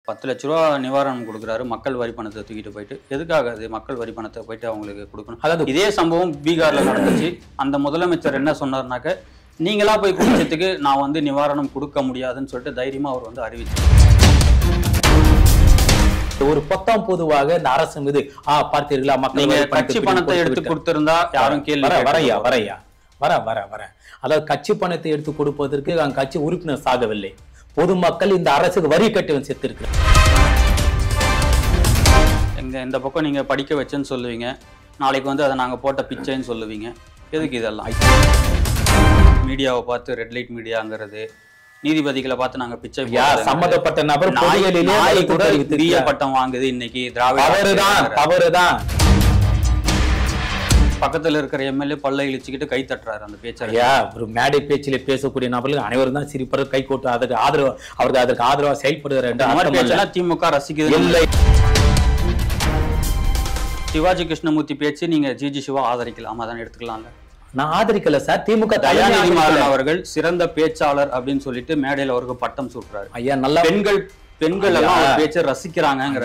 பத்து லட்ச ரூபா நிவாரணம் கொடுக்குறாரு மக்கள் வரி பணத்தை தூக்கிட்டு போயிட்டு எதுக்காக அது மக்கள் வரி பணத்தை போயிட்டு அவங்களுக்கு கொடுக்கணும் அதாவது இதே சம்பவம் பீகார்ல நடந்துச்சு அந்த முதலமைச்சர் என்ன சொன்னார்னாக்க நீங்களா போய் குடிச்சதுக்கு நான் வந்து நிவாரணம் கொடுக்க முடியாதுன்னு சொல்லிட்டு தைரியமா அவர் வந்து அறிவிச்சார் ஒரு பொத்தாம் பொதுவாக இந்த அரசு மீது ஆ பார்த்தீர்களா மக்கள் நீங்க வரி பணத்தை கட்சி பிடிங்கி பணத்தை கொடுத்து எடுத்து விட்டார். கொடுத்திருந்தா யாரும் கேள்வி வர கேட்க வரையா போறது வரையா வர வர வர அதாவது கட்சி பணத்தை எடுத்து கொடுப்பதற்கு அங்க கட்சி உறுப்பினர் சாகவில்லை பொதுமக்கள் இந்த அரசுக்கு வரி கட்டவன் செத்து எங்க இந்த பக்கம் நீங்க படிக்க வச்சேன்னு சொல்லுவீங்க நாளைக்கு வந்து அதை நாங்க போட்ட பிச்சைன்னு சொல்லுவீங்க எதுக்கு இதெல்லாம் மீடியாவை பார்த்து ரெட் லைட் மீடியாங்கிறது நீதிபதிகளை பார்த்து நாங்க பிச்சை யா போடுறதுங்கிறது. சம்பந்தப்பட்ட நபர் நாய் பொதுவெளியிலே நாய் வழக்கு கூட தெரிவித்திருக்கிறார். பிஏ பட்டம் வாங்குது இன்னைக்கு திராவிட தவறுதான் ஆட்சியாளர். தவறுதான் பக்கத்துல இருக்கிற எம்எல்ஏ பல்ல இழிச்சுக்கிட்டு கை தட்டுறாரு அந்த பேச்சாளர் ஐயா ஒரு மேடை பேச்சிலே பேசக்கூடிய நபர்கள் அனைவரும் தான் சிரிப்பர் கை கோட்டு அதற்கு ஆதரவு அவருக்கு அதற்கு ஆதரவா செயல்படுகிறார் என்று இந்த மாதிரி அர்த்தம் அல்ல. பேச்செல்லாம் திமுக ரசிக்குது இல்லை சிவாஜி கிருஷ்ணமூர்த்தி பேச்சு நீங்க ஜிஜி சிவா ஆதரிக்கலாமா தான் எடுத்துக்கலாம்ல நான் ஆதரிக்கல சார் திமுக தயாநிதி தலைமை மாறன் ஆதரிக்கல. அவர்கள் சிறந்த பேச்சாளர் அப்படின்னு சொல்லிட்டு மேடையில அவருக்கு பட்டம் சூட்டுறாரு ஐயா நல்லா பெண்கள் பெண்கள் எல்லாம் ஐயா. அவர் பேச்சை ரசிக்கிறாங்கிற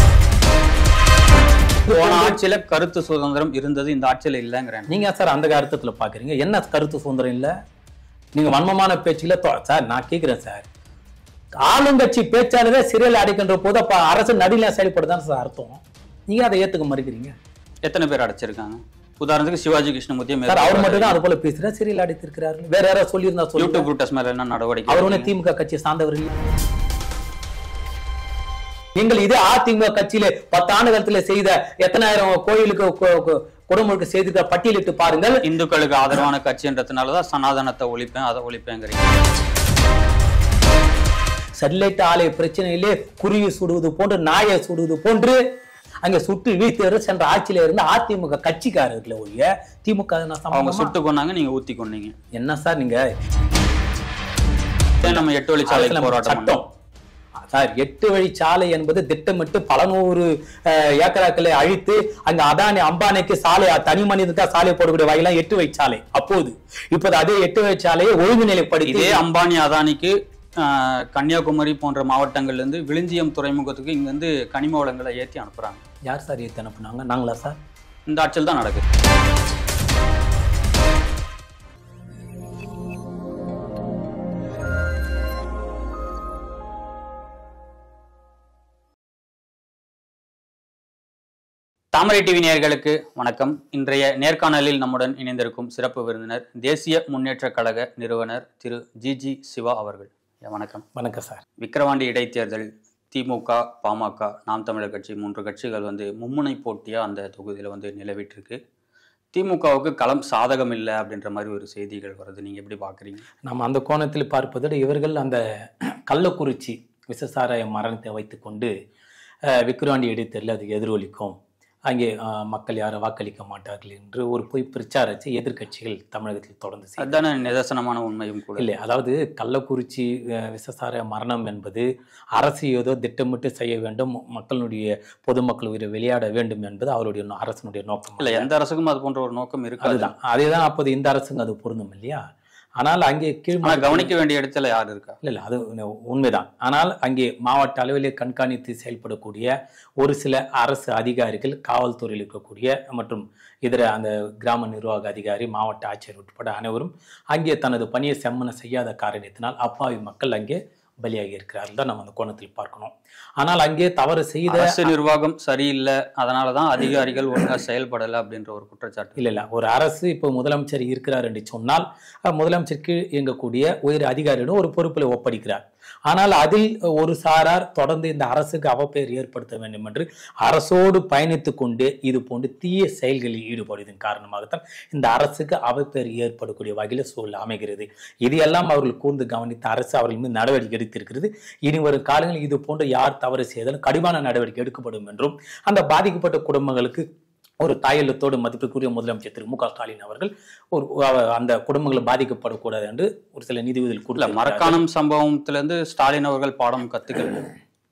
போன ஆட்சியில கருத்து சுதந்திரம் இருந்தது இந்த ஆட்சியில இல்லைங்கிறேன் நீங்க சார் அந்த அர்த்தத்துல பாக்குறீங்க என்ன கருத்து சுதந்திரம் இல்ல நீங்க வன்மமான பேச்சுல தொ- சார் நான் கேக்குறேன் சார் ஆளுங்கட்சி பேச்சாளரே சிறையில் அடைக்கின்ற போது அப்ப அரசு நடுநிலை செயல்படுதான் சார் அர்த்தம் நீங்க அதை ஏத்துக்க மறுக்கிறீங்க எத்தனை பேர் அடைச்சிருக்காங்க உதாரணத்துக்கு சிவாஜி கிருஷ்ணமூர்த்தியை சார் அவர் மட்டும் மேற்கொள்றாரு. தான் அது போல பேசுற சிறையில் அடைத்திருக்கிறாரு வேற யாராவது சொல்லியிருந்தா சொல்லுங்க யூடியூப் ரூட்டஸ் மேல என்ன நடவடிக்கை அவர் ஒண்ணு திமுக கட்சியை சார்ந்தவர் இல்லை நீங்கள் இதே அதிமுக கட்சியில பத்து ஆண்டு காலத்துல செய்த எத்தனாயிரம் கோயிலுக்கு கொ- கொ- குடமுழுக்கு செய்திருக்க பட்டியலிட்டு பாருங்கள் இந்துக்களுக்கு ஆதரவான கட்சின்றதுனாலதான் சனாதனத்தை ஒழிப்பேன் அதை ஒழிப்பேங்கிறீங்க ஸ்டெர்லைட் ஆலை பிரச்சனையிலே குருவி சுடுவது போன்று நாயை சுடுவது போன்று அங்க சுட்டு வீழ்த்தியவர் சென்ற ஆட்சியில இருந்து அதிமுக கட்சிக்காரர்களை ஒழிய திமுக அது நான் அவங்க சம்பந்தமா? சுட்டு கொண்டாங்க நீங்க ஊத்தி கொண்டீங்க என்ன சார் நீங்க ஏன் நம்ம எட்டு வழிச்சாலை அரசியலமைப்பு போராட்டம் சட்டம் சார் எட்டு வழி சாலை என்பது திட்டமிட்டு பல நூறு அஹ், ஏக்கராக்களை அழித்து அங்க அதானி அம்பானிக்கு சாலை தனி மனிதனுக்கு சாலை போடக்கூடிய வகையெல்லாம் எட்டு வழி சாலை அப்போது இப்போது அதே எட்டு வழி சாலையை ஒழுங்குநிலைப்படுத்தி இதே அம்பானி அதானிக்கு ஆஹ், கன்னியாகுமரி போன்ற மாவட்டங்கள்ல இருந்து விழுஞ்சியம் துறைமுகத்துக்கு இங்க வந்து கனிம வளங்களை ஏத்தி அனுப்புறாங்க யார் சார் ஏத்தி அனுப்புனாங்க நாங்களா சார் இந்த ஆட்சியில் தான் நடக்குது தாமரை டிவி நேயர்களுக்கு வணக்கம் இன்றைய நேர்காணலில் நம்முடன் இணைந்திருக்கும் சிறப்பு விருந்தினர் தேசிய முன்னேற்ற கழக நிறுவனர் திரு ஜிஜி சிவா அவர்கள் ஐயா, வணக்கம் வணக்கம் சார் விக்கிரவாண்டி இடைத்தேர்தல் திமுக பாமக நாம் தமிழர் கட்சி மூன்று கட்சிகள் வந்து மும்முனை போட்டியா அந்த தொகுதியில் வந்து நிலவிட்டிருக்கு திமுகவுக்கு களம் சாதகம் இல்லை அப்படின்ற மாதிரி ஒரு செய்திகள் வருது நீங்க எப்படி பாக்குறீங்க நம்ம அந்த கோணத்தில் பார்ப்பதோடு இவர்கள் அந்த கள்ளக்குறிச்சி விசசாராய மரணத்தை வைத்துக்கொண்டு அஹ், விக்கிரவாண்டி இடைத்தேர்தலில் அது எதிரொலிக்கும் அங்கே அஹ், மக்கள் யாரும் வாக்களிக்க மாட்டார்கள் என்று ஒரு பொய் பிரச்சாரத்தை எதிர்க்கட்சிகள் தமிழகத்தில் தொடர்ந்து செய்தன. அதுதானே நிதர்சனமான உண்மையும் கூட இல்லை அதாவது கள்ளக்குறிச்சி அஹ், விசசார மரணம் என்பது அரசு ஏதோ திட்டமிட்டு செய்ய வேண்டும் மக்களுடைய பொதுமக்கள் உயிரை விளையாட வேண்டும் என்பது அவருடைய நோ- அரசனுடைய நோக்கம் இல்ல எந்த அரசுக்கும் அது போன்ற ஒரு நோக்கம் இருக்காது அதுதான் அதேதான் அப்போது இந்த அரசுக்கு அது பொருந்தும் இல்லையா ஆனால் அங்கே கீழ் ஆனா கவனிக்க வேண்டிய இடத்துல யார் இருக்கா இல்லை இல்லை அது உண்மை- உண்மைதான் ஆனால் அங்கே மாவட்ட அளவிலே கண்காணித்து செயல்படக்கூடிய ஒரு சில அரசு அதிகாரிகள் காவல்துறையில் இருக்கக்கூடிய மற்றும் இதர அந்த கிராம நிர்வாக அதிகாரி மாவட்ட ஆட்சியர் உட்பட அனைவரும் அங்கே தனது பணியை செம்மன செய்யாத காரணத்தினால் அப்பாவி மக்கள் அங்கே பலியாகி இருக்கிறார்கள் தான் நம்ம அந்த கோணத்தில் பார்க்கணும் ஆனால் அங்கே தவறு செய்த அரசு நிர்வாகம் சரியில்லை அதனாலதான் அதிகாரிகள் ஒழுங்கா செயல்படல அப்படின்ற ஒரு குற்றச்சாட்டு இல்ல இல்ல ஒரு அரசு இப்போ முதலமைச்சர் இருக்கிறார் என்று சொன்னால் அஹ், முதலமைச்சர் கீழ் இயங்கக்கூடிய உயர் அதிகாரியிடம் ஒரு பொறுப்பில் ஒப்படைக்கிறார் ஆனால் அதில் ஒரு சாரார் தொடர்ந்து இந்த அரசுக்கு அவப்பெயர் ஏற்படுத்த வேண்டும் என்று அரசோடு பயணித்துக் கொண்டு இது போன்று தீய செயல்களில் ஈடுபடுவதன் காரணமாகத்தான் இந்த அரசுக்கு அவப்பெயர் ஏற்படக்கூடிய வகையில் சூழல் அமைகிறது இது எல்லாம் அவர்கள் கூர்ந்து கவனித்து அரசு அவர்கள் மீது நடவடிக்கை எடுத்திருக்கிறது இனி வரும் காலங்களில் இது போன்று யார் தவறு செய்தாலும் கடுமையான நடவடிக்கை எடுக்கப்படும் என்றும் அந்த பாதிக்கப்பட்ட குடும்பங்களுக்கு ஒரு தாயெழுத்தோடு மதிப்புக்குரிய முதலமைச்சர் திரு மு க ஸ்டாலின் அவர்கள் ஒரு அவ- அந்த குடும்பங்கள் பாதிக்கப்படக்கூடாது என்று ஒரு சில நீதிபதிகள் இல்ல கொடுத்த மரக்காணம் சம்பவத்துல இருந்து ஸ்டாலின் அவர்கள் பாடம் கத்துக்கல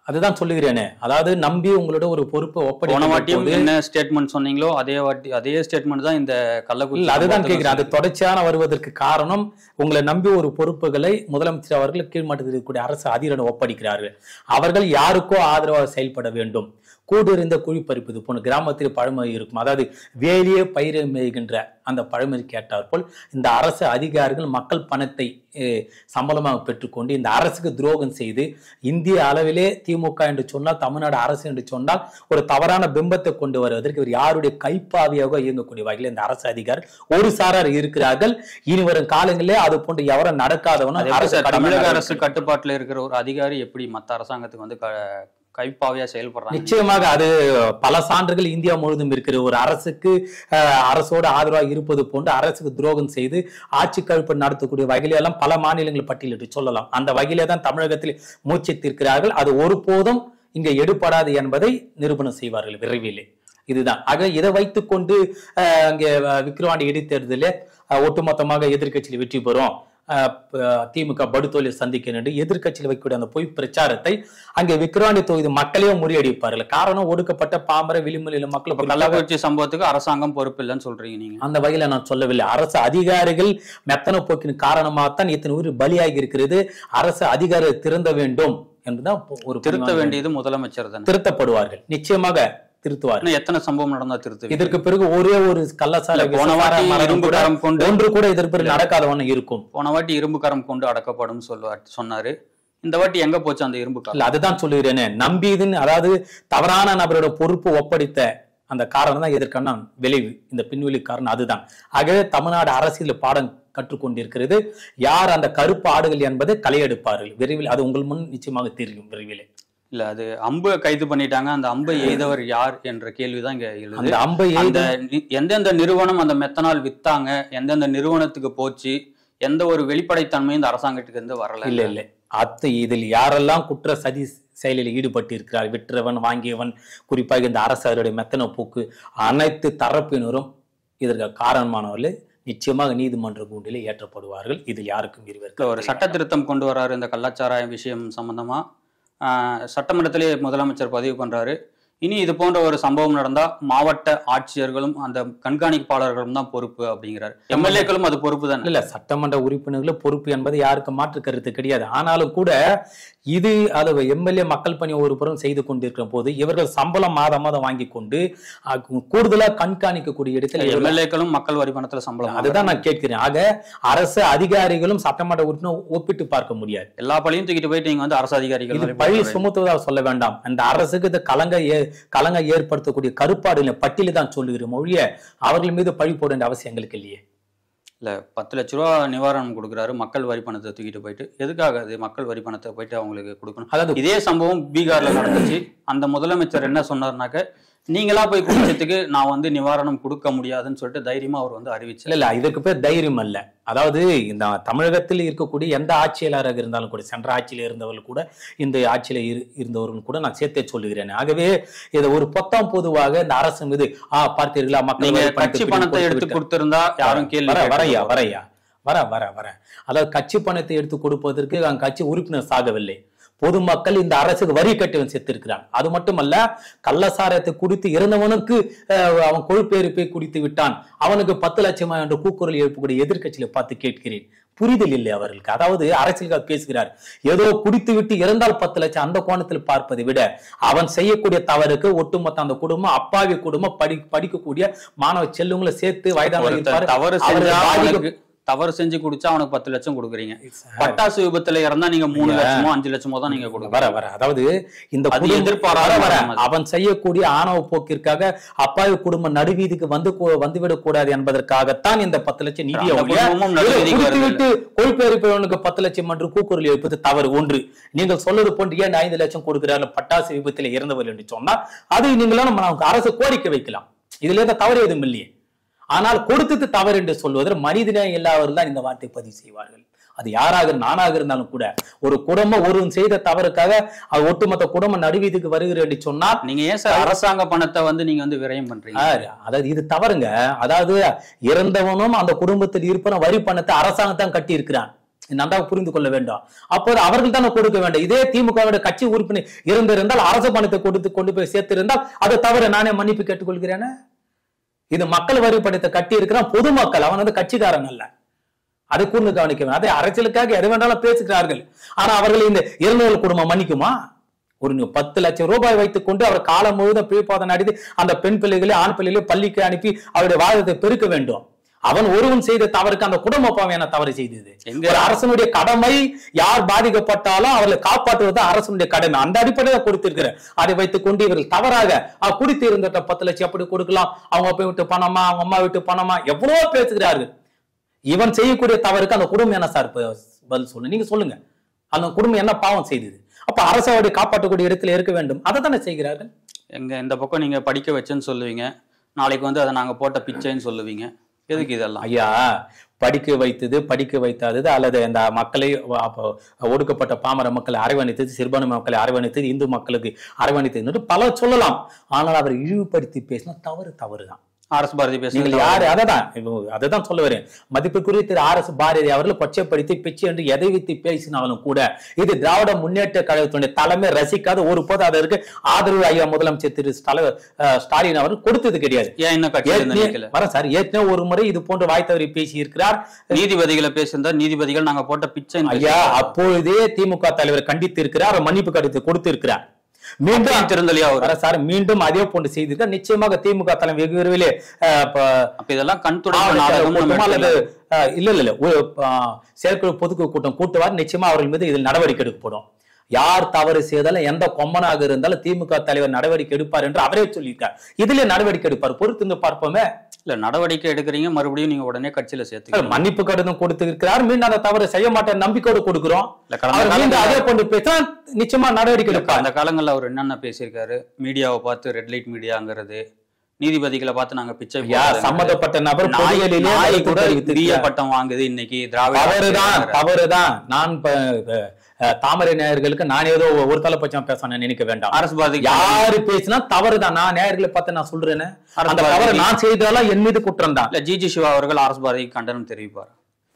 அதுதான் சொல்லுகிறேனே அதாவது நம்பி உங்களோட ஒரு பொறுப்பை போன ஒப்படைக்கும் வாட்டியும் போது என்ன ஸ்டேட்மெண்ட் சொன்னீங்களோ அதே வாட்டி அதே ஸ்டேட்மெண்ட் தான் இந்த கள்ளக்குறிச்சி இல்ல அதுதான் சம்பவத்துல கேட்கிறேன் அது தொடர்ச்சியான வருவதற்கு காரணம் உங்களை நம்பி ஒரு பொறுப்புகளை முதலமைச்சர் அவர்கள் கீழ்மட்டத்தில் இருக்கக்கூடிய அரசு அதிகாரிடம் ஒப்படைக்கிறார்கள் அவர்கள் யாருக்கோ ஆதரவாக செயல்பட வேண்டும் கூடு இருந்த குழி பறிப்பது போன கிராமத்தில் பழமொழி இருக்கும் அதாவது வேலியே பயிரை மேய்கின்ற அந்த பழமொழி கேட்டார் போல் இந்த அரசு அதிகாரிகள் மக்கள் பணத்தை அஹ், சம்பளமாக பெற்றுக்கொண்டு இந்த அரசுக்கு துரோகம் செய்து இந்திய அளவிலே திமுக என்று சொன்னால் தமிழ்நாடு அரசு என்று சொன்னால் ஒரு தவறான பிம்பத்தை கொண்டு வருவதற்கு இவர் யாருடைய கைப்பாவியாக இயங்கக்கூடிய வகையில் இந்த அரசு அதிகாரி ஒரு சாரார் இருக்கிறார்கள் இனி வரும் காலங்களிலே அது போன்று எவரும் நடக்காதவனும் அதே போல அரசு சார், கடுமையான தமிழக நடவடிக்கை அரசு கட்டுப்பாட்டுல இருக்கிற ஒரு அதிகாரி எப்படி மத்த அரசாங்கத்துக்கு வந்து க- கைப்பாவையா செயல்படுறாங்க நிச்சயமாக அது பல சான்றுகள் இந்தியா முழுவதும் இருக்கிற ஒரு அரசுக்கு அஹ், அரசோடு ஆதரவாக இருப்பது போன்று அரசுக்கு துரோகம் செய்து ஆட்சி கழிப்பு நடத்தக்கூடிய வகையில எல்லாம் பல மாநிலங்கள் பட்டியலிட்டு சொல்லலாம் அந்த வகையிலே தான் தமிழகத்தில் மூச்சித்திருக்கிறார்கள் அது ஒருபோதும் இங்க எடுபடாது என்பதை நிரூபணம் செய்வார்கள் விரைவிலே இதுதான் ஆக இதை வைத்துக்கொண்டு அஹ், அங்கே அஹ், விக்கிரவாண்டி இடைத்தேர்தலில் அஹ், ஒட்டுமொத்தமாக எதிர்க்கட்சியில் வெற்றி பெறும் அஹ், ப- திமுக படுதோலை சந்திக்கணும் என்று எதிர்க்கட்சியில் வைக்கக்கூடிய அந்த பொய் பிரச்சாரத்தை அங்கே விக்கிரவாண்டி தொகுதி மக்களையே முறியடிப்பார்கள் காரணம் ஒடுக்கப்பட்ட பாமர விளிம்புல மக்கள் இப்ப குறிப்பாக கள்ளக்குறிச்சி சம்பவத்துக்கு அரசாங்கம் பொறுப்பு இல்லைன்னு சொல்றீங்க நீங்க அந்த வகையில நான் சொல்லவில்லை அரசு அதிகாரிகள் மெத்தன போக்கின் காரணமாகத்தான் இத்தனை உயிர் பலியாகி இருக்கிறது அரசு அதிகாரிகள் திருந்த வேண்டும் என்றுதான் ஒரு திருத்த பரிமாணம். வேண்டியது முதலமைச்சர் தானே திருத்தப்படுவார்கள் நிச்சயமாக திருத்துவார்கள் இன்னும் எத்தனை சம்பவம் நடந்தா திருத்து இதற்கு பிறகு ஒரே ஒரு கள்ளசாலை இல்ல, போன விசசார வாட்டி மரணம் இரும்பு கூட கரம் கொண்டு ஒன்று கூட இதற்கு பிறகு நடக்காதவண்ணம் இருக்கும் போன வாட்டி இரும்பு கரம் கொண்டு அடக்கப்படும் சொல்லுவார் சொன்னாரு இந்த வாட்டி எங்க போச்சு அந்த இரும்பு கரம் இல்ல அதுதான் சொல்லுகிறேனே நம்பியதுன்னு அதாவது தவறான நபரோட பொறுப்பு ஒப்படைத்த அந்த காரணம் தான் இதற்கான விளைவு இந்த பின்வெளி காரணம் அதுதான் ஆகவே தமிழ்நாடு அரசியல் பாடம் கற்றுக்கொண்டிருக்கிறது யார் அந்த கருப்பு ஆடுகள் என்பதை களையெடுப்பார்கள் விரைவில் அது உங்கள் முன் நிச்சயமாக தெரியும் விரைவில் இல்ல அது அம்பை கைது பண்ணிட்டாங்க அந்த அம்பை எய்தவர் யார் என்ற கேள்விதான் இங்க எழுது அந்த அம்பை அந்த எய்த நி- எந்தெந்த நிறுவனம் அந்த மெத்தனால் வித்தாங்க எந்தெந்த நிறுவனத்துக்கு போச்சு எந்த ஒரு வெளிப்படைத்தன்மையும் இந்த அரசாங்கத்துக்கு இருந்து வரல இல்ல இல்ல அத்து இதில் யாரெல்லாம் குற்ற சதி செயலில் ஈடுபட்டு இருக்கிறார் விற்றவன் வாங்கியவன் குறிப்பாக இந்த அரசருடைய மெத்தன போக்கு அனைத்து தரப்பினரும் இதற்கு காரணமானவர்கள் நிச்சயமாக நீதிமன்ற கூண்டிலே ஏற்றப்படுவார்கள் இதில் யாருக்கும் இல்ல இருவர் ஒரு சட்ட திருத்தம் கொண்டு வராரு இந்த கள்ளச்சாராயம் விஷயம் சம்பந்தமா ஆஹ், சட்டமன்றத்திலே முதலமைச்சர் பதிவு பண்றாரு இனி இது போன்ற ஒரு சம்பவம் நடந்தா மாவட்ட ஆட்சியர்களும் அந்த கண்காணிப்பாளர்களும் தான் பொறுப்பு அப்படிங்கிறார் எம்எல்ஏக்களும் அது பொறுப்பு தானே இல்ல சட்டமன்ற உறுப்பினர்களும் பொறுப்பு என்பது யாருக்கும் மாற்று கருத்து கிடையாது ஆனாலும் கூட இது அது எம்எல்ஏ மக்கள் பணி ஒரு புறம் செய்து கொண்டிருக்கிற போது இவர்கள் சம்பளம் மாதம் மாதம் வாங்கி கொண்டு அஹ், கூடுதலா கண்காணிக்கக்கூடிய இடத்துல இவர்கள் எம்எல்ஏக்களும் மக்கள் வரி பணத்துல சம்பளம் அதுதான் நான் கேட்கிறேன் ஆக அரசு அதிகாரிகளும் சட்டமன்ற உறுப்பினர் ஒப்பிட்டு பார்க்க முடியாது எல்லா பழியும் தூக்கிட்டு போயிட்டு நீங்க வந்து அரசு அதிகாரிகள் இது மேல பழி போட்டு சுமத்துவதாக சொல்ல வேண்டாம் அந்த அரசுக்கு இது கலங்க ஏ- கலங்க ஏற்படுத்தக்கூடிய கருப்பாடுகளை பட்டியலை தான் சொல்லுகிறோம் ஒழிய அவர்கள் மீது பழி போட வேண்டிய அவசியம் எங்களுக்கு இல்லையே இல்ல பத்து லட்ச ரூபா நிவாரணம் கொடுக்குறாரு மக்கள் வரி பணத்தை தூக்கிட்டு போயிட்டு எதுக்காக அது மக்கள் வரி பணத்தை போயிட்டு அவங்களுக்கு கொடுக்கணும் அதாவது இதே சம்பவம் பீகார்ல நடந்துச்சு அந்த முதலமைச்சர் என்ன சொன்னார்னாக்க நீங்களா போய் குடிச்சதுக்கு நான் வந்து நிவாரணம் கொடுக்க முடியாதுன்னு சொல்லிட்டு தைரியமா அவர் வந்து அறிவிச்சார் இல்ல இல்ல இதற்கு பேர் தைரியம் அல்ல அதாவது இந்த தமிழகத்தில் இருக்கக்கூடிய எந்த ஆட்சியாளராக இருந்தாலும் கூட சென்ற ஆட்சியில் இருந்தவர்கள் கூட இந்த ஆட்சியில இரு- இருந்தவர்கள் கூட நான் சேர்த்தே சொல்லுகிறேன் ஆகவே இதை ஒரு பொத்தாம் பொதுவாக இந்த அரசு மீது ஆ பார்த்தீர்களா மக்கள் நீங்க வரி பணத்தை கட்சி பிடி பணத்தை கொடுத்து எடுத்து விட்டார். கொடுத்திருந்தா யாரும் கேள்வி வர கேட்க வரையா மாட்டாங்க. வரையா வர வர வர அதாவது கட்சி பணத்தை எடுத்து கொடுப்பதற்கு அங்க கட்சி உறுப்பினர் சாகவில்லை பொதுமக்கள் இந்த அரசுக்கு வரி கட்டவன் செத்திருக்கிறான் அது மட்டுமல்ல கள்ளசாரத்தை குடித்து இறந்தவனுக்கு அஹ், அவன் கொழுப்பேறிப்பை குடித்து விட்டான் அவனுக்கு பத்து லட்சமா என்று கூக்குரல் எழுப்பக்கூடிய எதிர்க்கட்சியில பார்த்து கேட்கிறேன் புரிதல் இல்லை அவர்களுக்கு அதாவது அரசியலுக்காக பேசுகிறார் ஏதோ குடித்து விட்டு இறந்தால் பத்து லட்சம் அந்த கோணத்தில் பார்ப்பதை விட அவன் செய்யக்கூடிய தவறுக்கு ஒட்டுமொத்த அந்த குடும்பம் அப்பாவி குடும்பம் படி படிக்கக்கூடிய மாணவ செல்லுங்களை சேர்த்து வயதான ஒருத்தர் தவறு செஞ்சா அவனுக்கு தவறு செஞ்சு குடிச்சா அவனுக்கு பத்து லட்சம் கொடுக்குறீங்க பட்டாசு விபத்துல இறந்தா நீங்க மூணு ஐயா. லட்சமோ அஞ்சு லட்சமோ தான் நீங்க கொடுக்கணும் வர வர அதாவது இந்த அது குடும்பம் எதிர்பாராத வர, வர. மரணம் அது. அவன் செய்யக்கூடிய ஆணவ போக்கிற்காக அப்பாவி குடும்பம் நடுவீதிக்கு வந்து கூ- வந்துவிடக் கூடாது என்பதற்காகத்தான் இந்த பத்து லட்சம் நிதியை அந்த ஒழிய, குடும்பமும் நடுவீதிக்கு குடித்து வருது விட்டு கொழுப்பேறிப்பவனுக்கு பத்து லட்சம் என்று கூக்குரல் எழுப்பது தவறு ஒன்று நீங்கள் சொல்வது போன்று ஏன் ஐந்து லட்சம் கொடுக்கிறார்கள் பட்டாசு விபத்தில் இறந்தவர் என்று சொன்னால் அதை நீங்களும் நம்ம நமக்கு அரசு கோரிக்கை வைக்கலாம் இதுல எந்த தவறு எதுவும் இல்லையே ஆனால் கொடுத்தது தவறு என்று சொல்வதில் மனிதனே இல்லாதவர்கள் தான் இந்த வார்த்தை பதிவு செய்வார்கள் அது யாராக நானாக இருந்தாலும் கூட ஒரு குடும்பம் ஒருவன் செய்த தவறுக்காக அது ஒட்டுமொத்த குடும்பம் நடுவீதுக்கு வருகிறது என்று சொன்னால் நீங்க ஏன் சார் அரசாங்க பணத்தை வந்து நீங்க வந்து விரயம் பண்றீங்க ஆ, அதாவது இது தவறுங்க அதாவது இறந்தவனும் அந்த குடும்பத்தில் இருப்பவனும் வரி பணத்தை அரசாங்கம் தான் கட்டி இருக்கிறான் நன்றாக புரிந்து கொள்ள வேண்டும் அப்போது அவர்கள் தானே கொடுக்க வேண்டும் இதே திமுகவுடைய கட்சி உறுப்பினர் இருந்திருந்தால் அரசு பணத்தை கொடுத்து கொண்டு போய் சேர்த்திருந்தால் அது தவிர நானே மன்னிப்பு கேட்டுக்கொள்கிறேனே இது மக்கள் வரி பணத்தை கட்டி இருக்கிறான் பொதுமக்கள் அவன் வந்து கட்சிக்காரன் அல்ல அதை கூர்ந்து கவனிக்க வேண்டும் அதே அரசியலுக்காக எது வேண்டாலும் பேசுகிறார்கள் ஆனா அவர்கள் இந்த இருநூறு குடும்பம் மன்னிக்குமா ஒரு நு- பத்து லட்சம் ரூபாய் வைத்துக் கொண்டு அவர் காலம் முழுவதும் பிழைப்பாதம் நடித்து அந்த பெண் பிள்ளைகளை ஆண் பிள்ளைகளை பள்ளிக்கு அனுப்பி அவருடைய வாழ்த்தை பெருக்க வேண்டும் அவன் ஒருவன் செய்த தவறுக்கு அந்த குடும்ப பாவம் என்ன தவறு செய்தது எங்க ஒரு அரசனுடைய கடமை யார் பாதிக்கப்பட்டாலும் அவர்களை காப்பாற்றுவது அரசனுடைய கடமை அந்த அடிப்படையில கொடுத்திருக்கிற அதை வைத்துக் கொண்டு இவர்கள் தவறாக "ஆ, குடித்து இருந்த பத்து லட்சம் எப்படி கொடுக்கலாம் அவங்க அப்பா விட்டு பணமா அவங்க அம்மா விட்டு பணமா எவ்வளவோ பேசுகிறார்கள் இவன் செய்யக்கூடிய தவறுக்கு அந்த குடும்பம் என்ன சார் ப- பதில் சொல்லு நீங்க சொல்லுங்க அந்த குடும்பம் என்ன பாவம் செய்தது அப்ப அரசாவுடைய காப்பாற்றக்கூடிய இடத்துல இருக்க வேண்டும் அதை தானே செய்கிறார்கள் எங்க இந்த பக்கம் நீங்க படிக்க வச்சேன்னு சொல்லுவீங்க நாளைக்கு வந்து அதை நாங்க போட்ட பிச்சைன்னு சொல்லுவீங்க எதுக்கு இதெல்லாம் ஐயா படிக்க வைத்தது படிக்க வைத்தாதது அல்லது அந்த மக்களை வ- அப்போ ஒடுக்கப்பட்ட பாமர மக்களை அரவணைத்தது சிறுபான்மை மக்களை அரவணைத்தது இந்து மக்களுக்கு அரவணைத்தது பல சொல்லலாம் ஆனால் அவர் இழிவுபடுத்தி பேசினா தவறு தவறு தான் அரசு பாரதி நீங்கள் பேசுறது யாரு அததான் இப்போ அததான் சொல்ல வரேன் மதிப்புக்குரிய திரு ஆர் எஸ் பாரதி அவர்கள் கொச்சைப்படுத்தி பிச்சை என்று எதை வைத்து பேசினாலும் கூட இது திராவிட முன்னேற்ற கழகத்தினுடைய தலைமை ரசிக்காத ஒரு போது அதற்கு ஆதரவு ஐயா முதலமைச்சர் திரு ஸ்டால- அஹ் ஸ்டாலின் அவர்கள் கொடுத்தது கிடையாது ஏன் இன்னும் கட்சியில இருந்து ஏற்கனவே- நிக்கல வரேன் சார் ஏற்கனவே ஒரு முறை இது போன்று வாய் தவறி பேசி இருக்கிறார் நீதிபதிகளை பேசியிருந்தா நீதிபதிகள் நாங்க போட்ட பிச்சைன்னு ஐயா அப்பொழுதே திமுக தலைவர் கண்டித்து இருக்கிறார் அவர் மன்னிப்பு கடிதத்தை கொடுத்து இருக்கிறார் மீண்டும் பேசியிருந்தா திருந்தலையா அவர் வர சார் மீண்டும் அதே போன்று செய்திருக்கார் நிச்சயமாக திமுக தலைவர் வெகு விரைவிலே அஹ், இப்ப அப்ப இதெல்லாம் கண் துடைப்பு ஆவண நாடகம்னு நம்ம கூட்டமா அல்லது எடுத்துக்கலாம். அஹ், இல்ல இல்ல இல்ல ஒரு, அஹ், செயற்குழு பொதுக்குழு கூட்டம் கூட்டுவார் நிச்சயமா அவர்கள் மீது இதில் நடவடிக்கை எடுக்கப்படும் யார் தவறு செய்தாலும் எந்த கொம்மனாக இருந்தாலும் திமுக தலைவர் நடவடிக்கை எடுப்பார் என்று அவரே சொல்லியிருக்கார் இதுல நடவடிக்கை எடுப்பார் பொறுத்து பார்ப்போமே இல்ல நடவடிக்கை எடுக்கிறீங்க மறுபடியும் நீங்க உடனே கட்சியில சேர்த்துக்கணும் மன்னிப்பு கடிதம் கொடுத்து இருக்கிறார் மீண்டும் அந்த தவறு செய்ய மாட்டேன் நம்பிக்கையோடு கொடுக்கிறோம் இல்ல கடந்த அவர் மீண்டும் அதே காலங்கள்ல கொண்டு பேசினா நிச்சயமா நடவடிக்கை இல்ல, எடுப்பார் அந்த காலங்கள்ல அவர் என்னென்ன பேசியிருக்காரு மீடியாவை பார்த்து ரெட் லைட் மீடியாங்கிறது நீதிபதிகளை பார்த்து நாங்க பிச்சை யா போடுறதுங்கிறது. சம்பந்தப்பட்ட நபர் நாய் பொதுவெளியிலே நாய் கருத்து கூட தெரிவித்திருக்கிறார். பிஏ பட்டம் வாங்குது இன்னைக்கு திராவிட தவறுதான் ஆட்சியாளர். தவறுதான் நான் இப்ப, அஹ், தாமரை நேயர்களுக்கு நான் ஏதோ ஒரு தலைப்பட்சம் பேசணும்னு நினைக்க வேண்டாம் அரசு பாதி யாரு பேசினா தவறுதான் நான் நேயர்களை பார்த்து நான் சொல்றேன்னு அரசு அந்த தவறு பாரதி- நான் செய்தாலும் என் மீது குற்றம் தான் இல்ல ஜிஜி சிவா அவர்கள் அரசு பாரதிக்கு கண்டனம் தெரிவிப்பார்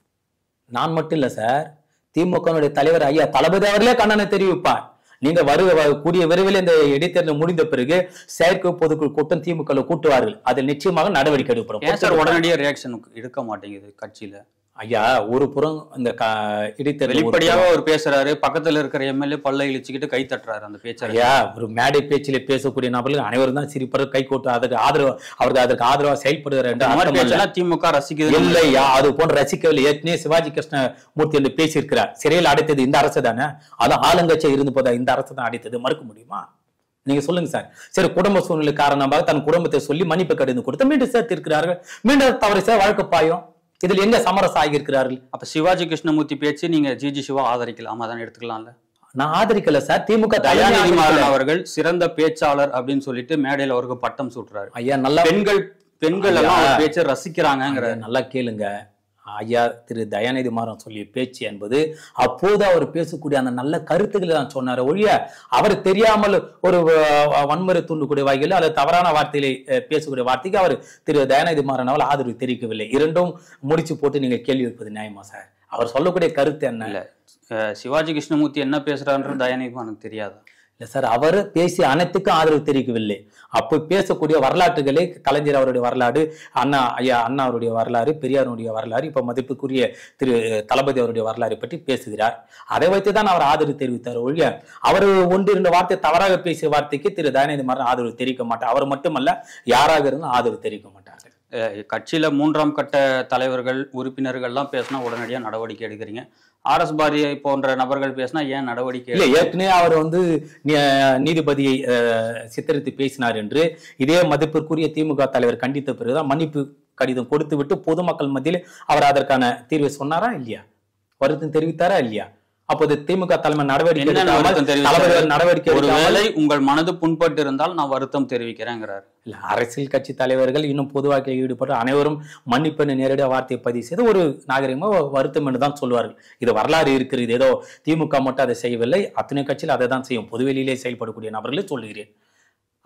நான் மட்டும் இல்ல சார் திமுக தலைவர் ஐயா தளபதி அவர்களே கண்டனம் தெரிவிப்பார் நீங்க வரு வ- கூடிய விரைவில் இந்த இடைத்தேர்தல் முடிந்த பிறகு செயற்கை பொதுக்குழு கூட்டம் திமுக கூட்டுவார்கள் அதில் நிச்சயமாக நடவடிக்கை எடுக்கப்படும் ஏன் சார் உடனடியா ரியாக்ஷன் எடுக்க மாட்டேங்குது கட்சியில ஐயா ஒரு புறம் இந்த க- இடைத்தேர்தல் ஒரு வெளிப்படையாக அவர் பேசுறாரு பக்கத்துல இருக்கிற எம்எல்ஏே பல்ல இழிச்சுக்கிட்டு கை தட்டுறாரு அந்த பேச்சாளர் ஐயா ஒரு மேடை பேச்சிலே பேசக்கூடிய நபர்கள் அனைவரும் தான் சிரிப்பர் கை கோட்டு அதற்கு ஆதரவு அவருக்கு அதற்கு ஆதரவா செயல்படுகிறார் என்று இந்த மாதிரி அர்த்தம் அல்ல. பேச்செல்லாம் திமுக ரசிக்குது இல்லையா அது போன்ற ரசிக்கவில்லை ஏற்கனவே சிவாஜி கிருஷ்ணமூர்த்தி என்று பேசியிருக்கிறார் சிறையில் அடைத்தது இந்த அரசு தானே அது ஆளுங்கட்சியா இருந்து போதா இந்த அரசு தான் அடைத்தது மறுக்க முடியுமா நீங்க சொல்லுங்க சார் சரி குடும்ப சூழ்நிலை காரணமாக தன் குடும்பத்தை சொல்லி மன்னிப்பு கடிதம் கொடுத்து மீண்டும் சேர்த்து இருக்கிறார்கள் மீண்டும் தவறு செய்ய வழக்கு பாயும் இதில் எங்க சமரசம் ஆகியிருக்கிறார்கள் அப்ப சிவாஜி கிருஷ்ணமூர்த்தி பேச்சு நீங்க ஜிஜி சிவா ஆதரிக்கலாமா தான் எடுத்துக்கலாம்ல நான் ஆதரிக்கல சார் திமுக தயாநிதி தலைமை மாறன் ஆதரிக்கல. அவர்கள் சிறந்த பேச்சாளர் அப்படின்னு சொல்லிட்டு மேடையில அவருக்கு பட்டம் சூட்டுறாரு ஐயா நல்லா பெண்கள் பெண்கள் எல்லாம் ஐயா. அவர் பேச்சை ரசிக்கிறாங்கிற ஐயா, நல்லா கேளுங்க ஐயா திரு தயாநிதி மாறன் சொல்லிய பேச்சு என்பது அப்போது அவர் பேசக்கூடிய அந்த நல்ல கருத்துக்களை தான் சொன்னார் ஒழிய அவர் தெரியாமல் ஒரு அஹ், வன்முறை தூண்டக்கூடிய வகையில் அல்லது தவறான வார்த்தைகளை அஹ், பேசக்கூடிய வார்த்தைக்கு அவர் திரு தயாநிதி மாறன் அவர்கள் ஆதரவு தெரிவிக்கவில்லை இரண்டும் முடிச்சு போட்டு நீங்க கேள்வி வைப்பது நியாயமா சார் அவர் சொல்லக்கூடிய கருத்து என்ன இல்ல அஹ் சிவாஜி கிருஷ்ணமூர்த்தி என்ன பேசுறான்றது தயாநிதி மாறனுக்கு தெரியாதா இல்ல சார் அவர் பேசிய அனைத்துக்கும் ஆதரவு தெரிவிக்கவில்லை அப்போ பேசக்கூடிய வரலாற்றுகளை கலைஞர் அவருடைய வரலாறு அண்ணா ஐயா அண்ணா அவருடைய வரலாறு பெரியாருடைய வரலாறு இப்ப மதிப்புக்குரிய திரு தளபதி அவருடைய வரலாறு பற்றி பேசுகிறார் அதை வைத்து தான் அவர் ஆதரவு தெரிவித்தார் ஒழிய அவர் ஒன்று இரண்டு வார்த்தை தவறாக பேசிய வார்த்தைக்கு திரு தயாநிதி மாறன் ஆதரவு தெரிவிக்க மாட்டார் அவர் மட்டுமல்ல யாராக இருந்தாலும் ஆதரவு தெரிவிக்க மாட்டார்கள் அஹ் கட்சியில மூன்றாம் கட்ட தலைவர்கள் உறுப்பினர்கள்லாம் பேசினா உடனடியா நடவடிக்கை எடுக்கிறீங்க ஆர் எஸ் பாரதியை போன்ற நபர்கள் பேசினா ஏன் நடவடிக்கை இல்ல ஏற்கனவே அவர் வந்து நீ- நீதிபதியை அஹ், சித்தரித்து பேசினார் என்று இதே மதிப்பிற்குரிய திமுக தலைவர் கண்டித்த பிறகுதான் மன்னிப்பு கடிதம் கொடுத்து விட்டு பொதுமக்கள் மத்தியில் அவர் அதற்கான தீர்வை சொன்னாரா இல்லையா வருத்தம் தெரிவித்தாரா இல்லையா அப்போது திமுக தலைமை நடவடிக்கை என்ன எடுக்காமல் வருத்தம் தெரிவித்தாரு? தளபதிகள் நடவடிக்கை எடுக்காமல் ஒருவேளை உங்கள் மனது புண்பட்டு இருந்தால் நான் வருத்தம் தெரிவிக்கிறேங்கிறார் இல்ல அரசியல் கட்சி தலைவர்கள் இன்னும் பொது வாழ்க்கையில் ஈடுபட்டு அனைவரும் மன்னிப்பெண்ணு நேரடியாக வார்த்தையை பதிவு செய்து ஒரு நாகரிகமா வருத்தம் என்று தான் சொல்வார்கள் இது வரலாறு இருக்கிறது ஏதோ திமுக மட்டும் அதை செய்யவில்லை அத்தனை கட்சியில் அதை தான் செய்யும் பொதுவெளியிலே செயல்படக்கூடிய நபர்களே சொல்லுகிறேன்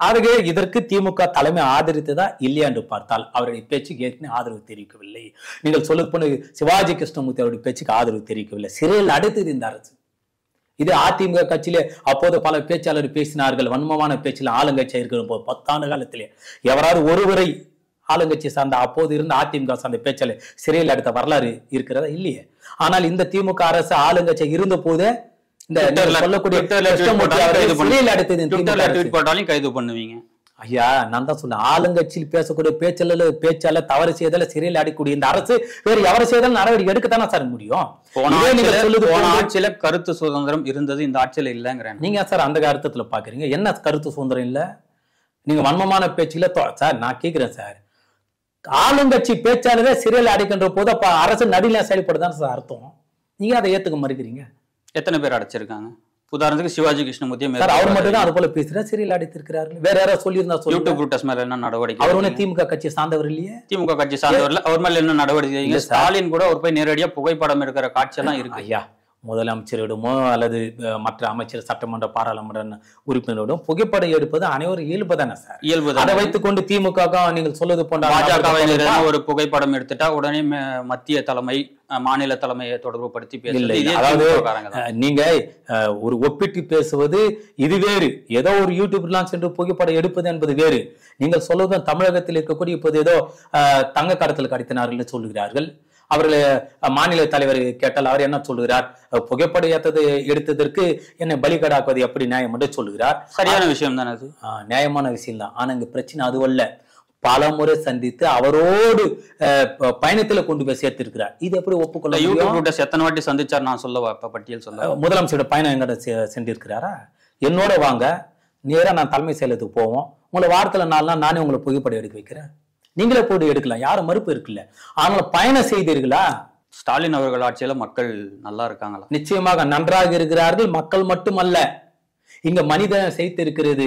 ஆகவே இதற்கு திமுக தலைமை ஆதரித்ததா இல்லையா என்று பார்த்தால் அவருடைய பேச்சுக்கு ஏற்கனவே ஆதரவு தெரிவிக்கவில்லை நீங்கள் சொல்ல போன சிவாஜி கிருஷ்ணமூர்த்தி அவருடைய பேச்சுக்கு ஆதரவு தெரிவிக்கவில்லை சிறையில் அடைத்தது இந்த அரசு இது அதிமுக கட்சியிலே அப்போது பல பேச்சாளர் பேசினார்கள் வன்மமான பேச்சில் ஆளுங்கட்சி இருக்கிற போது பத்தாண்டு காலத்திலே எவராவது ஒருவரை ஆளுங்கட்சி சார்ந்த அப்போது இருந்த அதிமுக சார்ந்த பேச்சாளர் சிறையில் அடுத்த வரலாறு இருக்கிறதா இல்லையே ஆனால் இந்த திமுக அரசு ஆளுங்கட்சி இருந்த போதே இந்த நீங்க ட்விட்டர்ல- சொல்லக்கூடிய ட்விட்டர்ல ட்வீட் கிருஷ்ணமூர்த்தி போட்டாலும் அவரை கைது பண்ணு- சிறையில் அடைத்தது இந்த திமுக ட்விட்டர்ல அரசு. ட்வீட் போட்டாலும் கைது பண்ணுவீங்க ஐயா நான் தான் சொன்னேன் ஆளுங்கட்சியில் பேசக்கூடிய பேச்சாளர் பேச்சாளர் தவறு செய்தால சிறையில் அடைக்கூடிய இந்த அரசு வேறு எவரை செய்தாலும் நடவடிக்கை எடுக்கத்தானே சார் முடியும் போன இதே நீங்க ஆட்சியில சொல்லுது போன போல- ஆட்சியில கருத்து சுதந்திரம் இருந்தது இந்த ஆட்சியில இல்லைங்கிறேன் நீங்க சார் அந்த அர்த்தத்துல பாக்குறீங்க என்ன கருத்து சுதந்திரம் இல்ல நீங்க வன்மமான பேச்சுல தொ- சார் நான் கேக்குறேன் சார் ஆளுங்கட்சி பேச்சாளரே சிறையில் அடைக்கின்ற போது அப்ப அரசு நடுநிலை செயல்படுதான் சார் அர்த்தம் நீங்க அதை ஏத்துக்க மறுக்கிறீங்க எத்தனை பேர் அடைச்சிருக்காங்க உதாரணத்துக்கு சிவாஜி கிருஷ்ணமூர்த்தியை சார் அவர் மேற்கொள்றாரு. மட்டும் தான் அது போல பேசுறாரு சிறையில் அடைத்திருக்கிறார்கள் வேற யாராவது சொல்லியிருந்தா சொல்லுங்க யூடியூப் ரூட்டஸ் மேல என்ன நடவடிக்கை அவர் ஒண்ணு எடுத்தீங்க? திமுக கட்சியை சார்ந்தவர் இல்லையே திமுக கட்சி சார்ந்தவர்ல அவர் மேல என்ன நடவடிக்கை இல்ல எடுத்தீங்க? சார். ஸ்டாலின் கூட அவர் போய் நேரடியா புகைப்படம் எடுக்கிற காட்சியெல்லாம் இருக்கு ஐயா முதலமைச்சரிடமோ அல்லது அஹ், மற்ற அமைச்சர் சட்டமன்ற பாராளுமன்ற உறுப்பினரிடம் புகைப்படம் எடுப்பது அனைவரும் இயல்பு தானே சார் இயல்பு அதை வைத்துக் கொண்டு திமுக நீங்கள் சொல்வது போன்ற பாஜக ஒரு புகைப்படம் எடுத்துட்டா உடனே ம- மத்திய தலைமை அஹ், மாநில தலைமையை தொடர்பு படுத்தி இல்ல, பேசுறது இல்ல. இதே அதாவது, திமுககாரங்க தான். அஹ், நீங்க அஹ், ஒரு ஒப்பிட்டு பேசுவது இது வேறு ஏதோ ஒரு யூடியூப்லாம் சென்று புகைப்படம் எடுப்பது என்பது வேறு நீங்கள் சொல்வதும் தமிழகத்தில் இருக்கக்கூடிய இப்போது ஏதோ அஹ், தங்க கடத்தல் கடத்தினார்கள் சொல்லுகிறார்கள் அவர்கள் அஹ், மாநில தலைவர் கேட்டால் அவர் என்ன சொல்லுகிறார் அஹ், புகைப்படம் ஏத்தது எடுத்ததற்கு என்னை பலிகடாக்குவது எப்படி நியாயம் என்று சொல்லுகிறார் சரியான விஷயம் தானே அது ஆஹ் நியாயமான விஷயம் தான் ஆனா இங்க பிரச்சனை அதுவல்ல பல முறை சந்தித்து அவரோடு அஹ், ப- பயணத்துல கொண்டு போய் சேர்த்திருக்கிறார் இது எப்படி ஒப்புக்கொள்ள யூடியூப் முடியும் ரூட்டஸ் எத்தனை வாட்டி சந்திச்சார் நான் சொல்லவா இப்ப பட்டியல் சொல்ல அஹ், முதலமைச்சரோட பயணம் எங்கிட்ட செ- சென்றிருக்கிறாரா என்னோட வாங்க நேரா நான் தலைமை செயலகத்துக்கு போவோம் உங்களை வாரத்துல நாலு நாள் நானே உங்களை புகைப்படம் எடுக்க வைக்கிறேன் நீங்களே போட்டு எடுக்கலாம் யாரும் மறுப்பு இருக்குல்ல ஆனாலும் பயணம் செய்தீர்களா ஸ்டாலின் அவர்கள் ஆட்சியில மக்கள் நல்லா இருக்காங்களா நிச்சயமாக நன்றாக இருக்கிறார்கள் மக்கள் மட்டுமல்ல இங்க மனிதன் செய்திருக்கிறது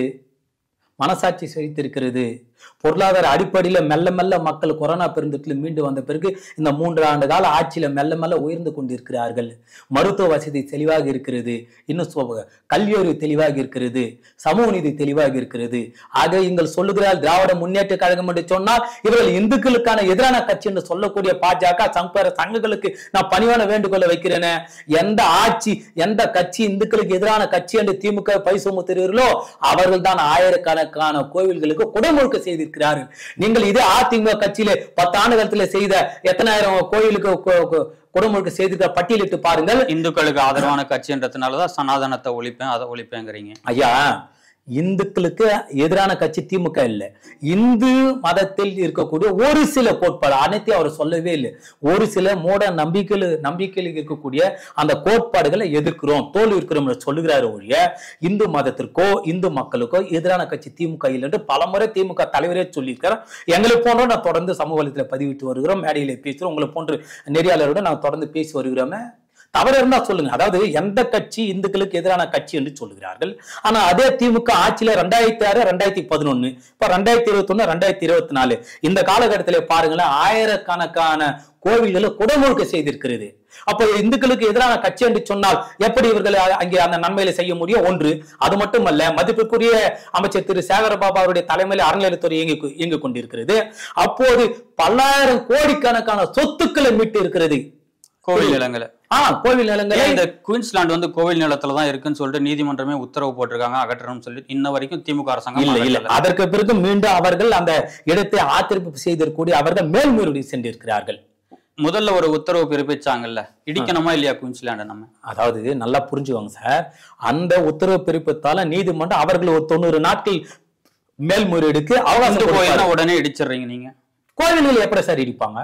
மனசாட்சி செய்திருக்கிறது பொருளாதார அடிப்படையில மெல்ல மெல்ல மக்கள் கொரோனா பெருந்தொற்றில் மீண்டு வந்த பிறகு இந்த மூன்று ஆண்டு கால ஆட்சியில மெல்ல மெல்ல உயர்ந்து கொண்டிருக்கிறார்கள் மருத்துவ வசதி தெளிவாக இருக்கிறது இன்னும் சொ- கல்வி அறிவு தெளிவாக இருக்கிறது சமூக நீதி தெளிவாக இருக்கிறது ஆக நீங்கள் சொல்லுகிறார் திராவிட முன்னேற்ற கழகம் என்று சொன்னால் இவர்கள் இந்துக்களுக்கான எதிரான கட்சி என்று சொல்லக்கூடிய பாஜக சங்கர சங்கங்களுக்கு நான் பணிவான வேண்டுகோளை வைக்கிறேனே எந்த ஆட்சி எந்த கட்சி இந்துக்களுக்கு எதிரான கட்சி என்று திமுக பை சுமத்துகிறீர்களோ அவர்கள் தான் ஆயிரக்கணக்கான கோவில்களுக்கு குடமுழுக்க செய்திருக்கிறார்கள் நீங்கள் இதே அதிமுக கட்சியிலே பத்து ஆண்டு காலத்தில் செய்த எத்தனாயிரம் கோயிலுக்கு கு- கு- குடமுழுக்க செய்திருக்கிற பட்டியலிட்டு பாருங்கள் இந்துக்களுக்கு ஆதரவான கட்சின்றதுனாலதான் சனாதனத்தை ஒழிப்பேன் அதை ஒழிப்பேங்கிறீங்க ஐயா இந்துக்களுக்கு எதிரான கட்சி திமுக இல்ல இந்து மதத்தில் இருக்கக்கூடிய ஒரு சில கோட்பாடு அனைத்தையும் அவர் சொல்லவே இல்லை ஒரு சில மூட நம்பிக்கையில் நம்பிக்கையில் இருக்கக்கூடிய அந்த கோட்பாடுகளை எதிர்க்கிறோம் தோல் இருக்கிறோம் என்று சொல்லுகிறாரு ஒழிய இந்து மதத்திற்கோ இந்து மக்களுக்கோ எதிரான கட்சி திமுக இல்லை என்று பலமுறை திமுக தலைவரே சொல்லியிருக்கிறார் எங்களை போன்றோம் நான் தொடர்ந்து சமூக வலைத்தில் பதிவிட்டு வருகிறோம் மேடையில பேசுகிறோம் உங்களை போன்று நெறியாளரோட நான் தொடர்ந்து பேசி வருகிறோமே தவறு இருந்தா சொல்லுங்க அதாவது எந்த கட்சி இந்துக்களுக்கு எதிரான கட்சி என்று சொல்லுகிறார்கள் ஆனா அதே திமுக ஆட்சியில ரெண்டாயிரத்தி ஆறு ரெண்டாயிரத்தி பதினொன்னு இப்ப ரெண்டாயிரத்தி இருபத்தி ஒண்ணு ரெண்டாயிரத்தி இருபத்தி நாலு இந்த காலகட்டத்திலே பாருங்களேன் ஆயிரக்கணக்கான கோவில்களை குடமுழுக்க செய்திருக்கிறது அப்போ இந்துக்களுக்கு எதிரான கட்சி என்று சொன்னால் எப்படி இவர்கள் அ- அங்கே அந்த நன்மையில செய்ய முடியும் ஒன்று அது மட்டுமல்ல மதிப்பிற்குரிய அமைச்சர் திரு சேகரபாபு அவருடைய தலைமையில் அறநிலையத்துறை இயங்கி கொ- இயங்கிக் கொண்டிருக்கிறது அப்போது பல்லாயிரம் கோடிக்கணக்கான சொத்துக்களை மீட்டு இருக்கிறது கோவில் நிலங்களை ஆ கோவில் நிலங்களை ஏன் இந்த குயின்ஸ்லாந்து வந்து கோவில் நிலத்துல தான் இருக்குன்னு சொல்லிட்டு நீதிமன்றமே உத்தரவு போட்டிருக்காங்க அகற்றணும்னு சொல்லி இன்ன வரைக்கும் திமுக அரசாங்கம் இல்ல இல்ல அகற்றல. அதற்கு பிறகு மீண்டும் அவர்கள் அந்த இடத்தை ஆக்கிரமிப்பு செய்திருக்கக்கூடிய அவர்கள் மேல்முறையீடு சென்றிருக்கிறார்கள் முதல்ல ஒரு உத்தரவு பிறப்பிச்சாங்கல்ல இடிக்கணுமா இல்லையா குயின்ஸ்லாண்டை நம்ம அதாவது நல்லா புரிஞ்சுக்கோங்க சார் அந்த உத்தரவு பிறப்பித்தால நீதிமன்றம் அவர்கள் ஒரு தொண்ணூறு நாட்கள் மேல்முறையீடுக்கு இந்து அவகாசம் கோயில்னா கொடுப்பாரு. உடனே இடிச்சிடுறீங்க நீங்க கோவில்கள் எப்படி சார் இடிப்பாங்க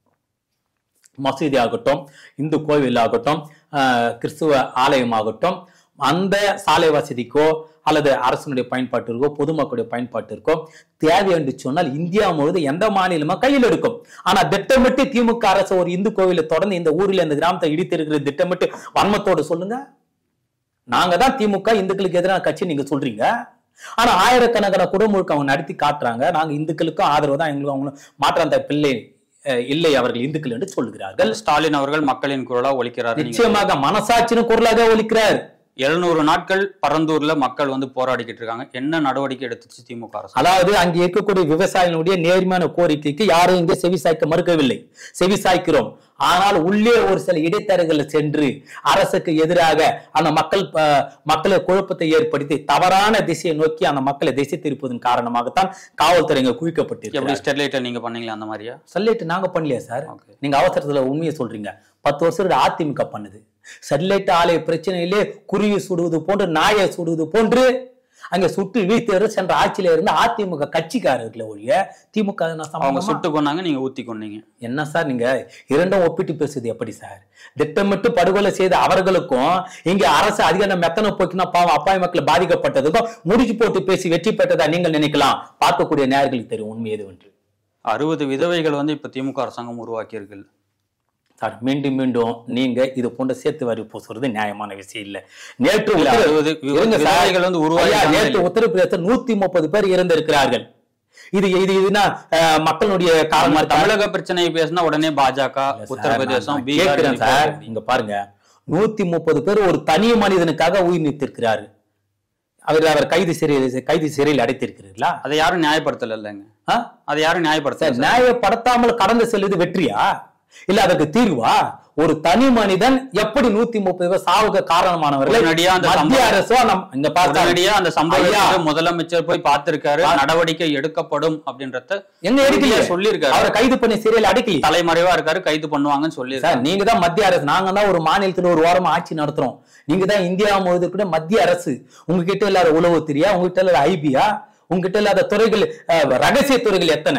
மசூதி ஆகட்டும் இந்து கோவில் ஆகட்டும் ஆஹ், கிறிஸ்துவ ஆலயம் ஆகட்டும் அந்த சாலை வசதிக்கோ அல்லது அரசனுடைய பயன்பாட்டிற்கோ பொதுமக்களுடைய பயன்பாட்டிற்கோ தேவை என்று சொன்னால் இந்தியா முழுவதும் எந்த மாநிலமா கையில் எடுக்கும் ஆனா திட்டமிட்டு திமுக அரசு ஒரு இந்து கோவிலை தொடர்ந்து இந்த ஊரில் இந்த கிராமத்தை இடித்திருக்கிற திட்டமிட்டு வன்மத்தோடு சொல்லுங்க நாங்க தான் திமுக இந்துக்களுக்கு எதிரான கட்சி நீங்க சொல்றீங்க ஆனா ஆயிரக்கணக்கான குடமுழுக்க அவங்க நடத்தி காட்டுறாங்க நாங்க இந்துக்களுக்கும் ஆதரவு தான் எங்களுக்கும் அவங்களும் மாற்றாந்த பிள்ளை அஹ், இல்லை அவர்கள் இந்துக்கள் என்று சொல்லுகிறார்கள் ஸ்டாலின் அவர்கள் மக்களின் குரலா ஒழிக்கிறாரு நீங்க நிச்சயமாக மனசாட்சியின் குரலாக ஒலிக்கிறார் எழுநூறு நாட்கள் பரந்தூர்ல மக்கள் வந்து போராடிக்கிட்டு இருக்காங்க என்ன நடவடிக்கை எடுத்துச்சு திமுக அரசு அதாவது அங்கே இருக்கக்கூடிய விவசாயிகளுடைய நேர்மையான கோரிக்கைக்கு யாரும் இங்கே செவி சாய்க்க மறுக்கவில்லை செவி சாய்க்கிறோம் ஆனால் உள்ளே ஒரு சில இடைத்தரகளை சென்று அரசுக்கு எதிராக அந்த மக்கள் அஹ், மக்களை குழப்பத்தை ஏற்படுத்தி தவறான திசையை நோக்கி அந்த மக்களை திசை திருப்பதன் காரணமாகத்தான் காவல்துறை இங்க குவிக்கப்பட்டு எப்படி ஸ்டெர்லைட்டை நீங்க பண்ணீங்களா அந்த மாதிரியா சொல்லிட்டு நாங்க பண்ணலையா சார் ஓகே நீங்க அவசரத்துல உண்மையை சொல்றீங்க பத்து வருஷம் அதிமுக பண்ணுது ஸ்டெர்லைட் ஆலை பிரச்சனையிலே குருவி சுடுவது போன்று நாயை சுடுவது போன்று அங்க சுட்டு வீழ்த்தவர் சென்ற ஆட்சியில இருந்த அதிமுக கட்சிக்காரர்களை ஒழிய திமுக அது நான் அவங்க சம்பந்தமா? சுட்டு கொண்டாங்க நீங்க ஊத்தி கொண்டீங்க என்ன சார் நீங்க இரண்டும் ஒப்பிட்டு பேசுறது எப்படி சார் திட்டமிட்டு படுகொலை செய்த அவர்களுக்கும் இங்க அரசு அதிகாரம் மெத்தனை போக்கினா பாவம் அப்பாவி மக்கள் பாதிக்கப்பட்டதுக்கும் முடிச்சு போட்டு பேசி வெற்றி பெற்றதா நீங்கள் நினைக்கலாம் பார்க்கக்கூடிய நேர்களுக்கு தெரியும் உண்மை எது என்று அறுபது விதவைகள் வந்து இப்ப திமுக அரசாங்கம் உருவாக்கி இருக்கு சார் மீண்டும் மீண்டும் நீங்க இது போன்ற சேர்த்து வரி பூசுறது நியாயமான விஷயம் இல்ல நேற்று இல்ல, உத்தர- அறுபது இருங்க சார். விதவைகள் வந்து ஐயா, உருவாக்கி நேற்று உத்தரப்பிரதேசத்தில் நூத்தி முப்பது பேர் இறந்திருக்கிறார்கள் இது இது இதுனா அஹ், மக்களுடைய காரணமா இருக்கா? தமிழக பிரச்சனையை பேசினா உடனே பாஜக இல்ல சார், உத்தரப்பிரதேசம் நான் கேட்கிறேன் சார் பீகார் இங்க பாருங்க நூத்தி முப்பது பேர் ஒரு தனி மனிதனுக்காக உயிர் நீத்திருக்கிறாரு அவர் அவர் கைது சிறையில் கைது சிறையில் அடைத்திருக்கிறீர்களா அதை யாரும் நியாயப்படுத்தல இல்லைங்க ஆ? அதை யாரும் சார் நியாயப்படுத்தல நியாயப்படுத்தாமல் கடந்து செல்வது வெற்றியா இல்ல அதற்கு தீர்வா ஒரு தனி மனிதன் எப்படி நூத்தி முப்பது பேர் சாவுக்கு காரணமானவர்கள் உடனடியா அந்த மத்திய சம்பவம் அரசோ நம் இங்க பார்த்தா உடனடியா அந்த சம்பவத்தை ஐயா. முதலமைச்சர் போய் பார்த்திருக்காரு நடவடிக்கை எடுக்கப்படும் அப்படின்றத எங்க எடுக்கலையே உறுதியா சொல்லியிருக்காரு அவரை கைது பண்ணி சிறையில் அடைக்கலையே தலைமறைவா இருக்காரு கைது பண்ணுவாங்கன்னு சொல்லியிருக்காரு சார் நீங்க தான் மத்திய அரசு நாங்க தான் ஒரு மாநிலத்துல ஒரு வாரமா ஆட்சி நடத்துறோம் நீங்க தான் இந்தியா முழுவதும் கூட மத்திய அரசு உங்ககிட்ட இல்லாத உளவுத்துறையா உங்ககிட்ட இல்லாத ஐபியா உங்ககிட்ட இல்லாத துறைகள் அஹ், ரகசிய துறைகள் எத்தனை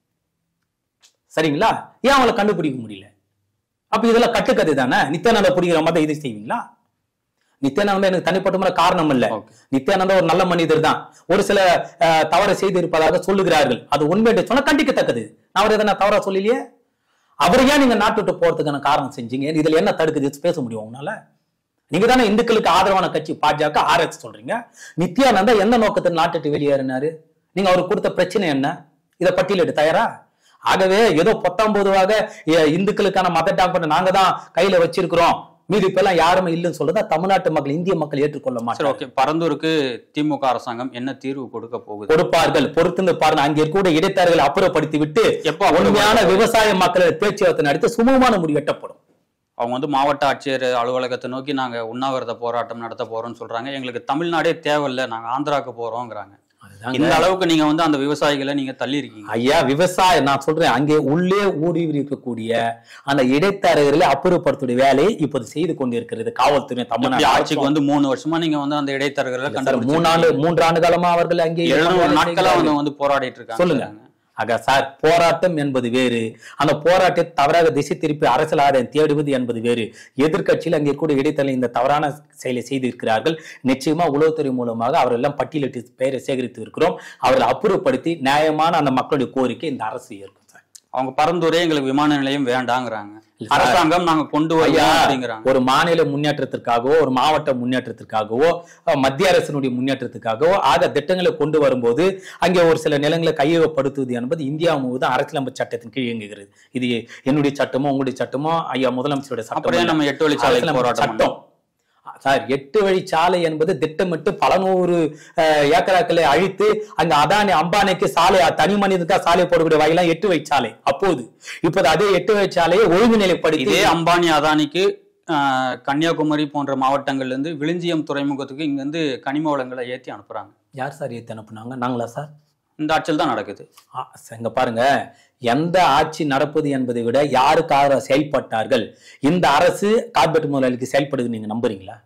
சரிங்களா ஏன் அவங்கள கண்டுபிடிக்க முடியல அப்ப இதெல்லாம் கட்டுக்கதை தானே நித்யானந்தா பிடிக்கிற மாதிரி இது செய்வீங்களா நித்யானந்தா எனக்கு தனிப்பட்ட முறை காரணம் இல்ல Okay. நித்யானந்தா ஒரு நல்ல மனிதர் தான் ஒரு சில அஹ், தவறு செய்திருப்பதாக சொல்லுகிறார்கள் அது உண்மை என்று சொன்னா கண்டிக்கத்தக்கது நான் அவர் எதனா தவறா சொல்லலையே அவர் ஏன் நீங்க நாட்டு விட்டு போறதுக்கான காரணம் செஞ்சீங்க இதுல என்ன தடுக்குது பேச முடியும் உங்களால நீங்க தானே இந்துக்களுக்கு ஆதரவான கட்சி பாஜக ஆர்எஸ் சொல்றீங்க நித்யானந்தா எந்த நோக்கத்தில் நாட்டு விட்டு வெளியேறினாரு நீங்க அவருக்கு கொடுத்த பிரச்சனை என்ன இதை பட்டியலிட்டு தயாரா ஆகவே ஏதோ பத்தொன்பதுவாக எ- இந்துக்களுக்கான மத டாக்டர் நாங்க தான் கையில வச்சிருக்கிறோம் மீதி இப்ப எல்லாம் யாருமே இல்லைன்னு சொல்றதா தமிழ்நாட்டு மக்கள் இந்திய மக்கள் ஏற்றுக்கொள்ள சரி மாட்டாங்க ஓகே பரந்தூருக்கு திமுக அரசாங்கம் என்ன தீர்வு கொடுக்க போகுது கொடுப்பார்கள் பொறுத்திருந்து பாருங்க அங்கே இருக்கக்கூடிய இடைத்தரகளை அப்புறப்படுத்தி விட்டு எப்போ உண்மையான விவசாய மக்களை பேச்சுவார்த்தை நடத்தி சுமூகமான முடிவு எட்டப்படும் அவங்க வந்து மாவட்ட ஆட்சியர் அலுவலகத்தை நோக்கி நாங்க உண்ணாவிரத போராட்டம் நடத்த போறோம்னு சொல்றாங்க எங்களுக்கு தமிழ்நாடே தேவையில்ல நாங்க ஆந்திராக்கு போறோங்கிறாங்க இந்த அளவுக்கு நீங்க வந்து அந்த விவசாயிகளை நீங்க தள்ளி இருக்கீங்க ஐயா விவசாயம் நான் சொல்றேன் அங்கே உள்ளே ஊடுருவி இருக்கக்கூடிய அந்த இடைத்தரகர்களை அப்புறப்படுத்துடைய வேலையை இப்போது செய்து கொண்டிருக்கிறது காவல்துறை இப்படி தமிழ்நாடு ஆட்சிக்கு வந்து மூணு வருஷமா நீங்க வந்து அந்த இடைத்தரகர்களை சார், மூணாண்டு மூன்றாண்டு காலமா அவர்கள் அங்கே எழுநூறு வேலை நாட்களா செய்கிறார்கள். வந்து வந்து போராடிட்டு இருக்காங்க சொல்லுங்க. ஆக சார் போராட்டம் என்பது வேறு அந்த போராட்டத்தை தவறாக திசை திருப்பி அரசியல் ஆதாயம் தேடுவது என்பது வேறு எதிர்க்கட்சியில் அங்கே இருக்கக்கூடிய இடைத்தலை இந்த தவறான செயலை செய்திருக்கிறார்கள் நிச்சயமா உளவுத்துறை மூலமாக அவர்கள் எல்லாம் பட்டியலிட்டு பெயரை சேகரித்து இருக்கிறோம் அவர்களை அப்புறப்படுத்தி நியாயமான அந்த மக்களுடைய கோரிக்கை இந்த அரசு ஏற்கும் சார் அவங்க பரந்தூரே எங்களுக்கு விமான நிலையம் வேண்டாங்கிறாங்க இல்ல சார். அரசாங்கம் நாங்க கொண்டு ஐயா வரோம் அப்படிங்கிறாங்க ஒரு மாநில முன்னேற்றத்திற்காகவோ ஒரு மாவட்ட முன்னேற்றத்திற்காகவோ அஹ், மத்திய அரசினுடைய முன்னேற்றத்துக்காகவோ ஆக திட்டங்களை கொண்டு வரும்போது அங்கே ஒரு சில நிலங்களை கையகப்படுத்துவது என்பது இந்தியா முழுவதும் அரசியலமைப்பு சட்டத்தின் கீழ் இயங்குகிறது இது என்னுடைய சட்டமோ உங்களுடைய சட்டமோ ஐயா முதலமைச்சருடைய சட்டம் அப்படியே அல்ல. நம்ம எட்டு வழிச்சாலை அரசியலமைப்பு போராட்டம் சட்டம் சார் எட்டு வழி சாலை என்பது திட்டமிட்டு பல நூறு அஹ், ஏக்கராக்களை அழித்து அங்க அதானி அம்பானிக்கு சாலை தனி மனிதனுக்கா சாலை போடக்கூடிய வகையெல்லாம் எட்டு வழி சாலை அப்போது இப்போது அதே எட்டு வழி சாலையை ஒழுங்குநிலைப்படுத்தி இதே அம்பானி அதானிக்கு ஆஹ், கன்னியாகுமரி போன்ற மாவட்டங்கள்ல இருந்து விழுஞ்சியம் துறைமுகத்துக்கு இங்க இருந்து கனிம வளங்களை ஏத்தி அனுப்புறாங்க யார் சார் ஏத்தி அனுப்புனாங்க நாங்களா சார் இந்த ஆட்சியில் தான் நடக்குது ஆ, ச- இங்க பாருங்க எந்த ஆட்சி நடப்பது என்பதை விட யாருக்காக செயல்பட்டார்கள் இந்த அரசு கார்பரேட் முதலாளிக்கு செயல்படுது நீங்க நம்புறீங்களா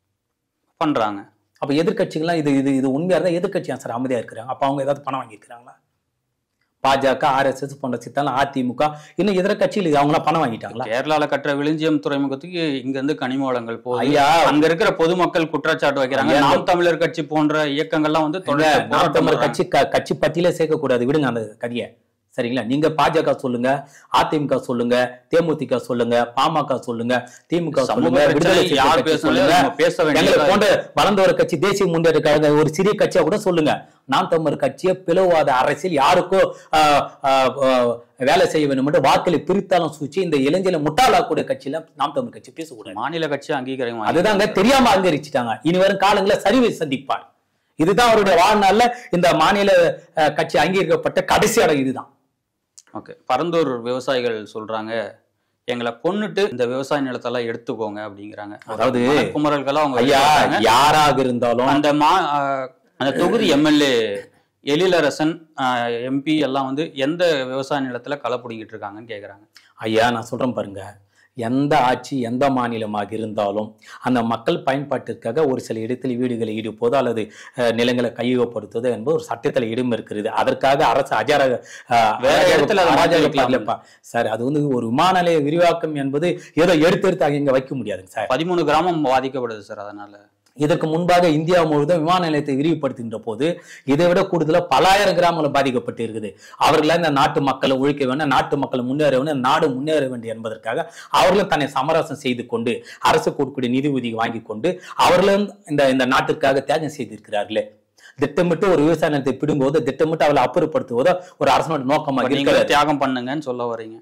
பண்றாங்க அப்ப எதிர்க்கட்சிகள்லாம் இது இது இது உண்மையா இருந்தா எதிர்க்கட்சி ஏன் சார் அமைதியா இருக்கிறாங்க அப்ப அவங்க ஏதாவது பணம் வாங்கியிருக்கிறாங்களா பாஜக ஆர்எஸ்எஸ் போன்ற சித்தாலும் அதிமுக இன்னும் இதர கட்சிகள் அவங்க பணம் வாங்கிட்டாங்களா கேரளால கட்டுற விழுஞ்சியம் துறைமுகத்துக்கு இங்க இருந்து கனிம வளங்கள் போகுது ஐயா அங்க இருக்கிற பொதுமக்கள் குற்றச்சாட்டு வைக்கிறாங்க ஐயா, நாம் தமிழர் கட்சி போன்ற இயக்கங்கள்லாம் வந்து தொடர்ந்து நாம் போராட்டம் தமிழர் பண்றாங்க. கட்சி க- கட்சி பட்டியலே சேர்க்க கூடாது விடுங்க அந்த கதையை சரிங்களா நீங்க பாஜக சொல்லுங்க அதிமுக சொல்லுங்க தேமுதிக சொல்லுங்க பாமக சொல்லுங்க திமுக சமூக சொல்லுங்க விடுதலை பிரச்சனை யார் சிறுத்தை கட்சி பேசினாலும் சொல்லுங்க நம்ம பேச எங்களை வேண்டியதா போன்ற வளர்ந்து வர கட்சி தேசிய முன்னேற்ற கழக ஒரு சிறிய கட்சியா கூட சொல்லுங்க நாம் தமிழர் கட்சியை பிளவாத அரசியல் யாருக்கோ ஆஹ், ஆஹ், ஆஹ், வேலை செய்ய வேண்டும் என்று வாக்களை பிரித்தாலும் சூழ்ச்சி இந்த இளைஞர்களை முட்டாளாக்கூடிய கட்சியில நாம் தமிழர் கட்சி பேசக்கூடாது மாநில கட்சி அங்கீகாரம் வாங்கி- அதுதாங்க தெரியாம அங்கரிச்சிட்டாங்க இனி வரும் காலங்களில் சரிவை சந்திப்பார் இதுதான் அவருடைய வாழ்நாள்ல இந்த மாநில அஹ், கட்சி அங்கீகரிக்கப்பட்ட கடைசி அடம் இதுதான் ஓகே பரந்தூர் விவசாயிகள் சொல்றாங்க எங்களை கொன்னுட்டு இந்த விவசாய நிலத்தெல்லாம் எடுத்துக்கோங்க அப்படிங்கிறாங்க அதாவது, குமரல்களா அவங்க ஐயா வெளியிட்டாங்க. யாராக இருந்தாலும் அந்த மா ஆஹ் அந்த தொகுதி எம்எல்ஏ எழிலரசன் எம்பி எல்லாம் வந்து எந்த விவசாய நிலத்துல களை பிடிங்கிட்டு இருக்காங்கன்னு கேக்குறாங்க ஐயா நான் சொல்றேன் பாருங்க எந்த ஆட்சி எந்த மாநிலமாக இருந்தாலும் அந்த மக்கள் பயன்பாட்டிற்காக ஒரு சில இடத்தில் வீடுகளை இடிப்போதோ அல்லது அஹ், நிலங்களை கையகப்படுத்துவதோ என்பது ஒரு சட்டத்தில் இடம் இருக்குது அதற்காக அரசு அஜார அஹ், வேற அராஜக- இடத்துல அதை மாத்தி அராஜக வைக்கலாம். இல்லப்பா. சார் அது வந்து ஒரு விமான நிலைய விரிவாக்கம் என்பது ஏதோ எடுத்து எடுத்து அங்க இங்க வைக்க முடியாதுங்க சார் பதிமூணு கிராமம் பாதிக்கப்படுது சார் அதனால இதற்கு முன்பாக இந்தியா முழுவதும் விமான நிலையத்தை விரிவுபடுத்துகின்ற போது இதை விட கூடுதலா பலாயிரம் கிராமங்கள் பாதிக்கப்பட்டு இருக்குது அவர்களாம் இந்த நாட்டு மக்களை ஒழிக்க வேண்டும் நாட்டு மக்களை முன்னேற வேண்டும் நாடு முன்னேற வேண்டும் என்பதற்காக அவர்களும் தன்னை சமரசம் செய்து கொண்டு அரசு கொடுக்கக்கூடிய நிதி உதவி வாங்கி கொண்டு அவர்களும் இந்த இந்த நாட்டிற்காக தியாகம் செய்திருக்கிறார்களே திட்டமிட்டு ஒரு விவசாய நிலத்தை பிடுங்குவதோ திட்டமிட்டு அவளை அப்புறப்படுத்துவதோ ஒரு அரசனோட நோக்கமாக நீங்க இருக்கிறது தியாகம் பண்ணுங்கன்னு சொல்ல வர்றீங்க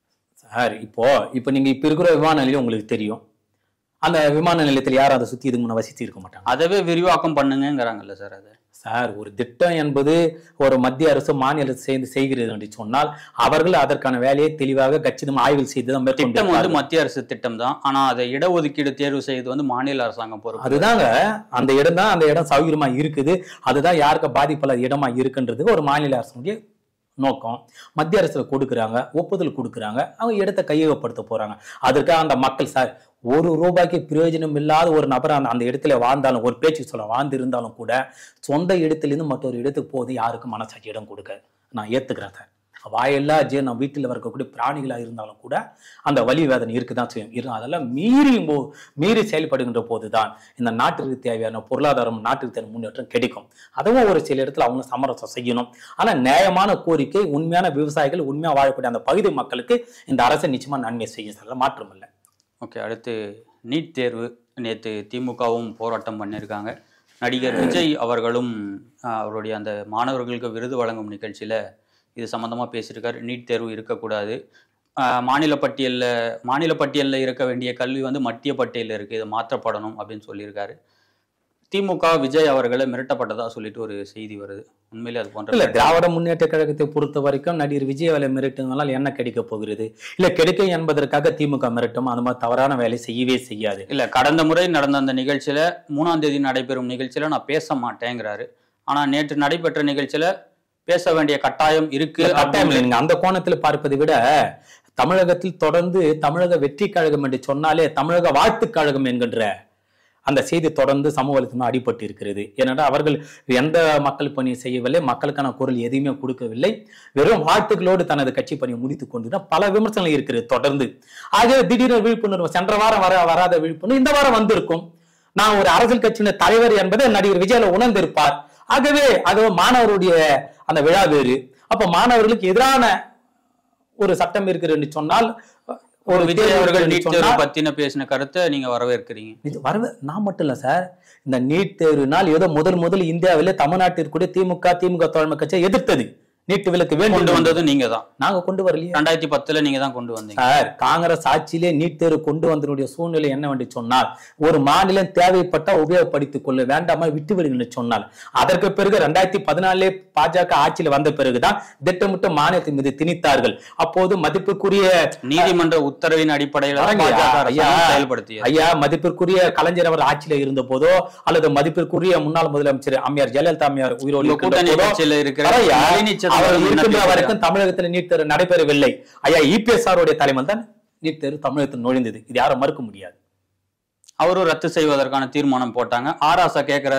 சார் இப்போ இப்போ நீங்க இப்ப இருக்கிற விமான நிலையம் உங்களுக்கு தெரியும் அந்த விமான நிலையத்தில் யாரும் அதை சுத்தி இதுக்கு முன்ன வசித்து இருக்க மாட்டாங்க அதவே விரிவாக்கம் பண்ணுங்கங்கிறாங்கல்ல சார் அது சார் ஒரு திட்டம் என்பது ஒரு மத்திய அரசு மாநில அரசு சேர்ந்து செய்கிறது என்று சொன்னால் அவர்கள் அதற்கான வேலையை தெளிவாக கச்சிதம் ஆய்வு செய்து தான் திட்டம் வந்து மேற்கொண்டு மத்திய அரசு திட்டம் தான் ஆனா அதை இடஒதுக்கீடு தேர்வு செய்து வந்து மாநில அரசாங்கம் பொறுப்பு அதுதாங்க அந்த இடம் தான் அந்த இடம் சௌகரியமா இருக்குது அதுதான் யாருக்கு பாதிப்பில்லாத இடமா இருக்குன்றதுக்கு ஒரு மாநில அரசுடைய நோக்கம் மத்திய அரசுல கொடுக்குறாங்க ஒப்புதல் கொடுக்குறாங்க அவங்க இடத்தை கையகப்படுத்த போறாங்க அதற்காக அந்த மக்கள் சார் ஒரு ரூபாய்க்கு பிரயோஜனம் இல்லாத ஒரு நபர் அந்த அந்த இடத்துல வாழ்ந்தாலும் ஒரு பேச்சு சொல்ல வாழ்ந்து இருந்தாலும் கூட சொந்த இடத்திலிருந்து மற்றொரு இடத்துக்கு போகுது யாருக்கும் மனசாட்சி இடம் கொடுக்க நான் ஏத்துக்கிறேன் சார் வாயெல்லா ஜீரணம் வீட்டில் இருக்கக்கூடிய பிராணிகளா இருந்தாலும் கூட அந்த வலி வேதனை இருக்குதான் செய்யும் இரு அதெல்லாம் மீறி போ- மீறி செயல்படுகின்ற போதுதான் இந்த நாட்டிற்கு தேவையான பொருளாதாரம் நாட்டுக்கு தேவையான முன்னேற்றம் கிடைக்கும் அதுவும் ஒரு சில இடத்துல அவங்க சமரசம் செய்யணும் ஆனா நியாயமான கோரிக்கை உண்மையான விவசாயிகள் உண்மையா வாழக்கூடிய அந்த பகுதி மக்களுக்கு இந்த அரசு நிச்சயமா நன்மை செய்யும் சார் மாற்றம் இல்லை ஓகே அடுத்து நீட் தேர்வு நேற்று திமுகவும் போராட்டம் பண்ணியிருக்காங்க நடிகர் விஜய் அவர்களும் ஆஹ், அவருடைய அந்த மாணவர்களுக்கு விருது வழங்கும் நிகழ்ச்சியில் இது சம்மந்தமாக பேசியிருக்காரு நீட் தேர்வு இருக்கக்கூடாது ஆஹ், மாநில பட்டியலில் மாநில பட்டியலில் இருக்க வேண்டிய கல்வி வந்து மத்திய பட்டியலில் இருக்குது இது மாற்றப்படணும் அப்படின்னு சொல்லியிருக்காரு திமுக விஜய் அவர்களை மிரட்டப்பட்டதா சொல்லிட்டு ஒரு செய்தி வருது உண்மையிலே அது போன்ற இல்ல திராவிட முன்னேற்ற கழகத்தை பொறுத்த வரைக்கும் நடிகர் விஜய் வேலை மிரட்டுங்களால் என்ன கிடைக்க போகிறது இல்ல கிடைக்கும் என்பதற்காக திமுக மிரட்டும் அந்த மாதிரி தவறான வேலை செய்யவே செய்யாது இல்ல கடந்த முறை நடந்த அந்த நிகழ்ச்சியில மூணாம் தேதி நடைபெறும் நிகழ்ச்சியில நான் பேச மாட்டேங்கிறாரு ஆனா நேற்று நடைபெற்ற நிகழ்ச்சியில பேச வேண்டிய கட்டாயம் இருக்கு கட்டாயம் அப்படின்னு- இல்லை நீங்க அந்த கோணத்தில் பார்ப்பதை விட தமிழகத்தில் தொடர்ந்து தமிழக வெற்றி கழகம் என்று சொன்னாலே தமிழக வாழ்த்துக் கழகம் என்கின்ற அந்த செய்தி தொடர்ந்து சமூக வலைத்தளம் அடிபட்டு இருக்கிறது ஏனென்றால் அவர்கள் எந்த மக்கள் பணி செய்யவில்லை மக்களுக்கான குரல் எதையுமே கொடுக்கவில்லை வெறும் வாழ்த்துக்களோடு தனது கட்சி பணியை முடித்துக் கொண்டு பல விமர்சனங்கள் இருக்கிறது தொடர்ந்து ஆகவே திடீர்னு விழிப்புணர்வு சென்ற வாரம் வர வராத விழிப்புணர்வு இந்த வாரம் வந்திருக்கும் நான் ஒரு அரசியல் கட்சியின் தலைவர் என்பதை நடிகர் விஜயில உணர்ந்திருப்பார் ஆகவே அது மாணவருடைய அந்த விழா வேறு அப்ப மாணவர்களுக்கு எதிரான ஒரு சட்டம் இருக்கிறது என்று சொன்னால் ஒரு விஜய் தேர்வு அவர்கள் இருக்கிறது நீட் என்று தேர்வு சொன்னால், பத்தின பேசின கருத்தை நீங்க வரவேற்கிறீங்க இது வரவே நான் மட்டும் இல்ல சார் இந்த நீட் தேர்வினால் ஏதோ முதல் முதல் இந்தியாவிலே தமிழ்நாட்டிற்குரிய திமுக திமுக தோழமை கட்சியை எதிர்த்தது நீட் விலக்கு வேண்டும் கொண்டு வந்தது நீங்க தான் நாங்க கொண்டு வரலையே ரெண்டாயிரத்தி பத்துல நீங்க தான் கொண்டு வந்தீங்க சார் காங்கிரஸ் ஆட்சியிலே நீட் தேர்வு கொண்டு வந்தனுடைய சூழ்நிலை என்னவென்று சொன்னால் ஒரு மாநிலம் தேவைப்பட்ட உபயோகப்படுத்திக் கொள்ள வேண்டாமா விட்டு விடுங்கள் சொன்னால் அதற்கு பிறகு ரெண்டாயிரத்தி பதினாலே பாஜக ஆட்சியில் வந்த பிறகுதான் திட்டமிட்டு மாநிலத்தின் மீது திணித்தார்கள் அப்போது மதிப்புக்குரிய நீதிமன்ற உத்தரவின் அடிப்படையில தான் வரங்க பாஜக ஐயா, அரசாங்கம் ஐயா. செயல்படுத்தியது ஐயா மதிப்பிற்குரிய கலைஞர் அவர் ஆட்சியில இருந்த போதோ அல்லது மதிப்பிற்குரிய முன்னாள் முதலமைச்சர் அம்மையார் ஜெயலலிதா அம்மையார் உயிரோடு உங்க இருக்கின்ற கூட்டணி போதோ, கட்சியில இருக்கிற ஐயா, நளினி சிதம்பரம் அவர் என்ன இருக்கின்ற பேசுறாங்க? வரைக்கும் தமிழகத்தில் நீட் தேர்வு நடைபெறவில்லை ஐயா இபிஎஸ் ஆருடைய தலைமையில் தான் நீட் தேர்வு தமிழகத்தில் நுழைந்தது இது யாரும் மறுக்க முடியாது அவரும் ரத்து செய்வதற்கான தீர்மானம் போட்டாங்க ஆராசா கேக்குறாரு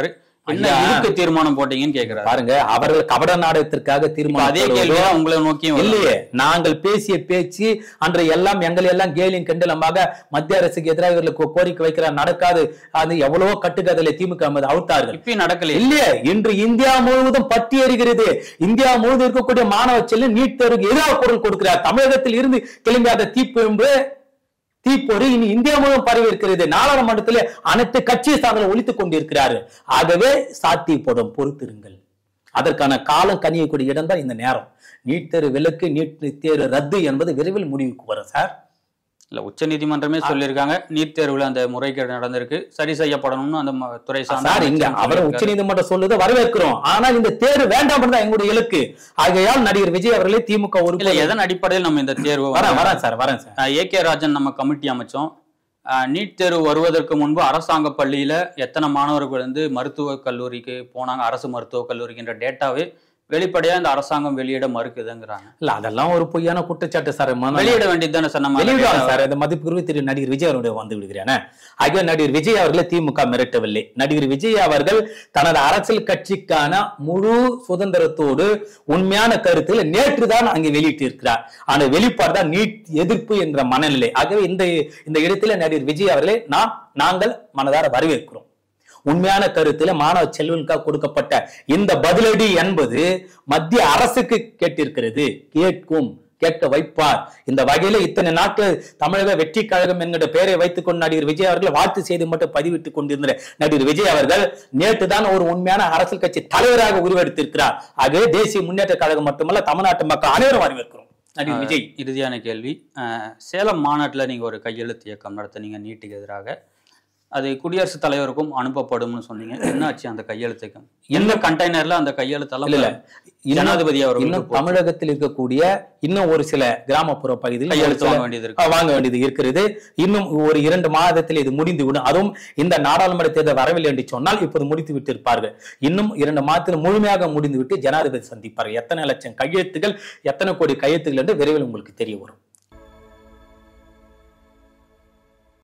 என்ன ஐயா. இதுக்கு தீர்மானம் போட்டீங்கன்னு கேக்குறாரு பாருங்க அவர்கள் கபட நாடகத்திற்காக இப்ப தீர்மானம் அதே போடுவதோ, கேள்வி தான் உங்களை நோக்கியும் வருது. இல்லையே நாங்கள் பேசிய பேச்சு அன்று எல்லாம் எங்களை எல்லாம் கேலியும் கிண்டலமாக மத்திய அரசுக்கு எதிராக இவர்களுக்கு கோரிக்கை வைக்கிறார் நடக்காது அது எவ்வளவோ கட்டுக்கதையில திமுக மீது அவுத்தார்கள் இப்பயும் நடக்கலையே இல்லையே இன்று இந்தியா முழுவதும் பற்றி எறிகிறது இந்தியா முழுவதும் இருக்கக்கூடிய மாணவ செல்லும் நீட் தேர்வுக்கு எதிராக குரல் கொடுக்கிறார் தமிழகத்தில் இருந்து கிளம்பியாத தீப்பெரும்பு தீப்பொறி இனி இந்தியா முழுவதும் பரவி இருக்கிறது நாடாளுமன்றத்திலே அனைத்து கட்சி சாதனை ஒழித்துக் கொண்டிருக்கிறாரு ஆகவே சாத்தியப்படும் பொறுத்திருங்கள் அதற்கான காலம் கனியக்கூடிய இடம் தான் இந்த நேரம் நீட் தேர்வு விலக்கு நீட் தேர்வு ரத்து என்பது விரைவில் முடிவுக்கு வரும் சார் இல்ல உச்ச நீதிமன்றமே சொல்லியிருக்காங்க நீட் தேர்வுல அந்த முறைகேடு நடந்திருக்கு சரி செய்யப்படணும்னு அந்த ம- துறை சார்ந்த சார் இங்க அமைச்சரும் அவர் உச்ச சொல்லியிருக்காரு. நீதிமன்றம் சொல்லுதை வரவேற்கிறோம் ஆனால் இந்த தேர்வு வேண்டாம் தான் எங்களுடைய இலக்கு ஆகையால் நடிகர் விஜய் அவர்களே திமுக இல்ல ஒரு எதன் அடிப்படையில் நம்ம இந்த தேர்வு வரேன் வரேன் சார் வரேன் சார் ஏ கே ராஜன் நம்ம கமிட்டி அமைச்சோம் அஹ், நீட் தேர்வு வருவதற்கு முன்பு அரசாங்க பள்ளியில எத்தனை மாணவர்கள் வந்து மருத்துவக் கல்லூரிக்கு போனாங்க அரசு மருத்துவக் கல்லூரிக்குன்ற டேட்டாவே வெளிப்படையா இந்த அரசாங்கம் வெளியிட மறுக்குதுங்கிறாங்க இல்ல அதெல்லாம் ஒரு பொய்யான குற்றச்சாட்டு சார் மன- வெளியிட வேண்டியது தானே சார் நம்ம அந்த வெளியிடுவாங்க data- சார் இந்த மதிப்புக்குரிய திரு நடிகர் விஜய் அவருடைய வந்து விடுகிறேன் ஆகிய நடிகர் விஜய் அவர்களை திமுக மிரட்டவில்லை நடிகர் விஜய் அவர்கள் தனது அரசியல் கட்சிக்கான முழு சுதந்திரத்தோடு உண்மையான கருத்தில் நேற்று தான் அங்கே வெளியிட்டு இருக்கிறார் அந்த வெளிப்பாடு தான் நீட் எதிர்ப்பு என்ற மனநிலை ஆகவே இந்த இந்த இடத்துல நடிகர் விஜய் அவர்களை நாம் நாங்கள் மனதார வரவேற்கிறோம் உண்மையான கருத்துல மாணவ செல்வனுக்காக கொடுக்கப்பட்ட இந்த பதிலடி என்பது மத்திய அரசுக்கு கேட்டிருக்கிறது கேட்கும் கேட்க வைப்பார் இந்த வகையில இத்தனை நாட்கள் தமிழக வெற்றி கழகம் என்கிற பெயரை வைத்துக் கொண்டு நடிகர் விஜய் அவர்கள் வாழ்த்து செய்து மட்டும் பதிவிட்டுக் கொண்டிருந்த நடிகர் விஜய் அவர்கள் நேற்று தான் ஒரு உண்மையான அரசியல் கட்சி தலைவராக உருவெடுத்திருக்கிறார் ஆகவே தேசிய முன்னேற்ற கழகம் மட்டுமல்ல தமிழ்நாட்டு மக்கள் அனைவரும் வரவேற்கிறோம் நடிகர் விஜய் இறுதியான கேள்வி அஹ், சேலம் மாநாட்டில் நீங்கள் ஒரு கையெழுத்து இயக்கம் நடத்துனீங்க நீட்டுக்கு எதிராக அது குடியரசுத் தலைவருக்கும் அனுப்பப்படும்னு சொன்னீங்க என்னாச்சு அந்த கையெழுத்து இயக்கம் எந்த கண்டெய்னர்ல அந்த கையெழுத்தெல்லாம் இல்ல, இல்ல. இன்னும் ஜனாதிபதி அவர்களுக்கு இன்னும் போச்சு. தமிழகத்தில் இருக்கக்கூடிய இன்னும் ஒரு சில கிராமப்புற பகுதியில் கையெழுத்து வாங்க வேண்டியது இருக்கு அஹ் வாங்க வேண்டியது இருக்கிறது இன்னும் ஒரு இரண்டு மாதத்தில் இது முடிந்து விடும் அதுவும் இந்த நாடாளுமன்ற தேர்தல் வரவில்லை என்று சொன்னால் இப்போது முடித்து விட்டு இருப்பார்கள் இன்னும் இரண்டு மாதத்தில் முழுமையாக முடிந்து விட்டு ஜனாதிபதி சந்திப்பார்கள் எத்தனை லட்சம் கையெழுத்துகள் எத்தனை கோடி கையெழுத்துகள் என்று விரைவில் உங்களுக்கு தெரிய வரும்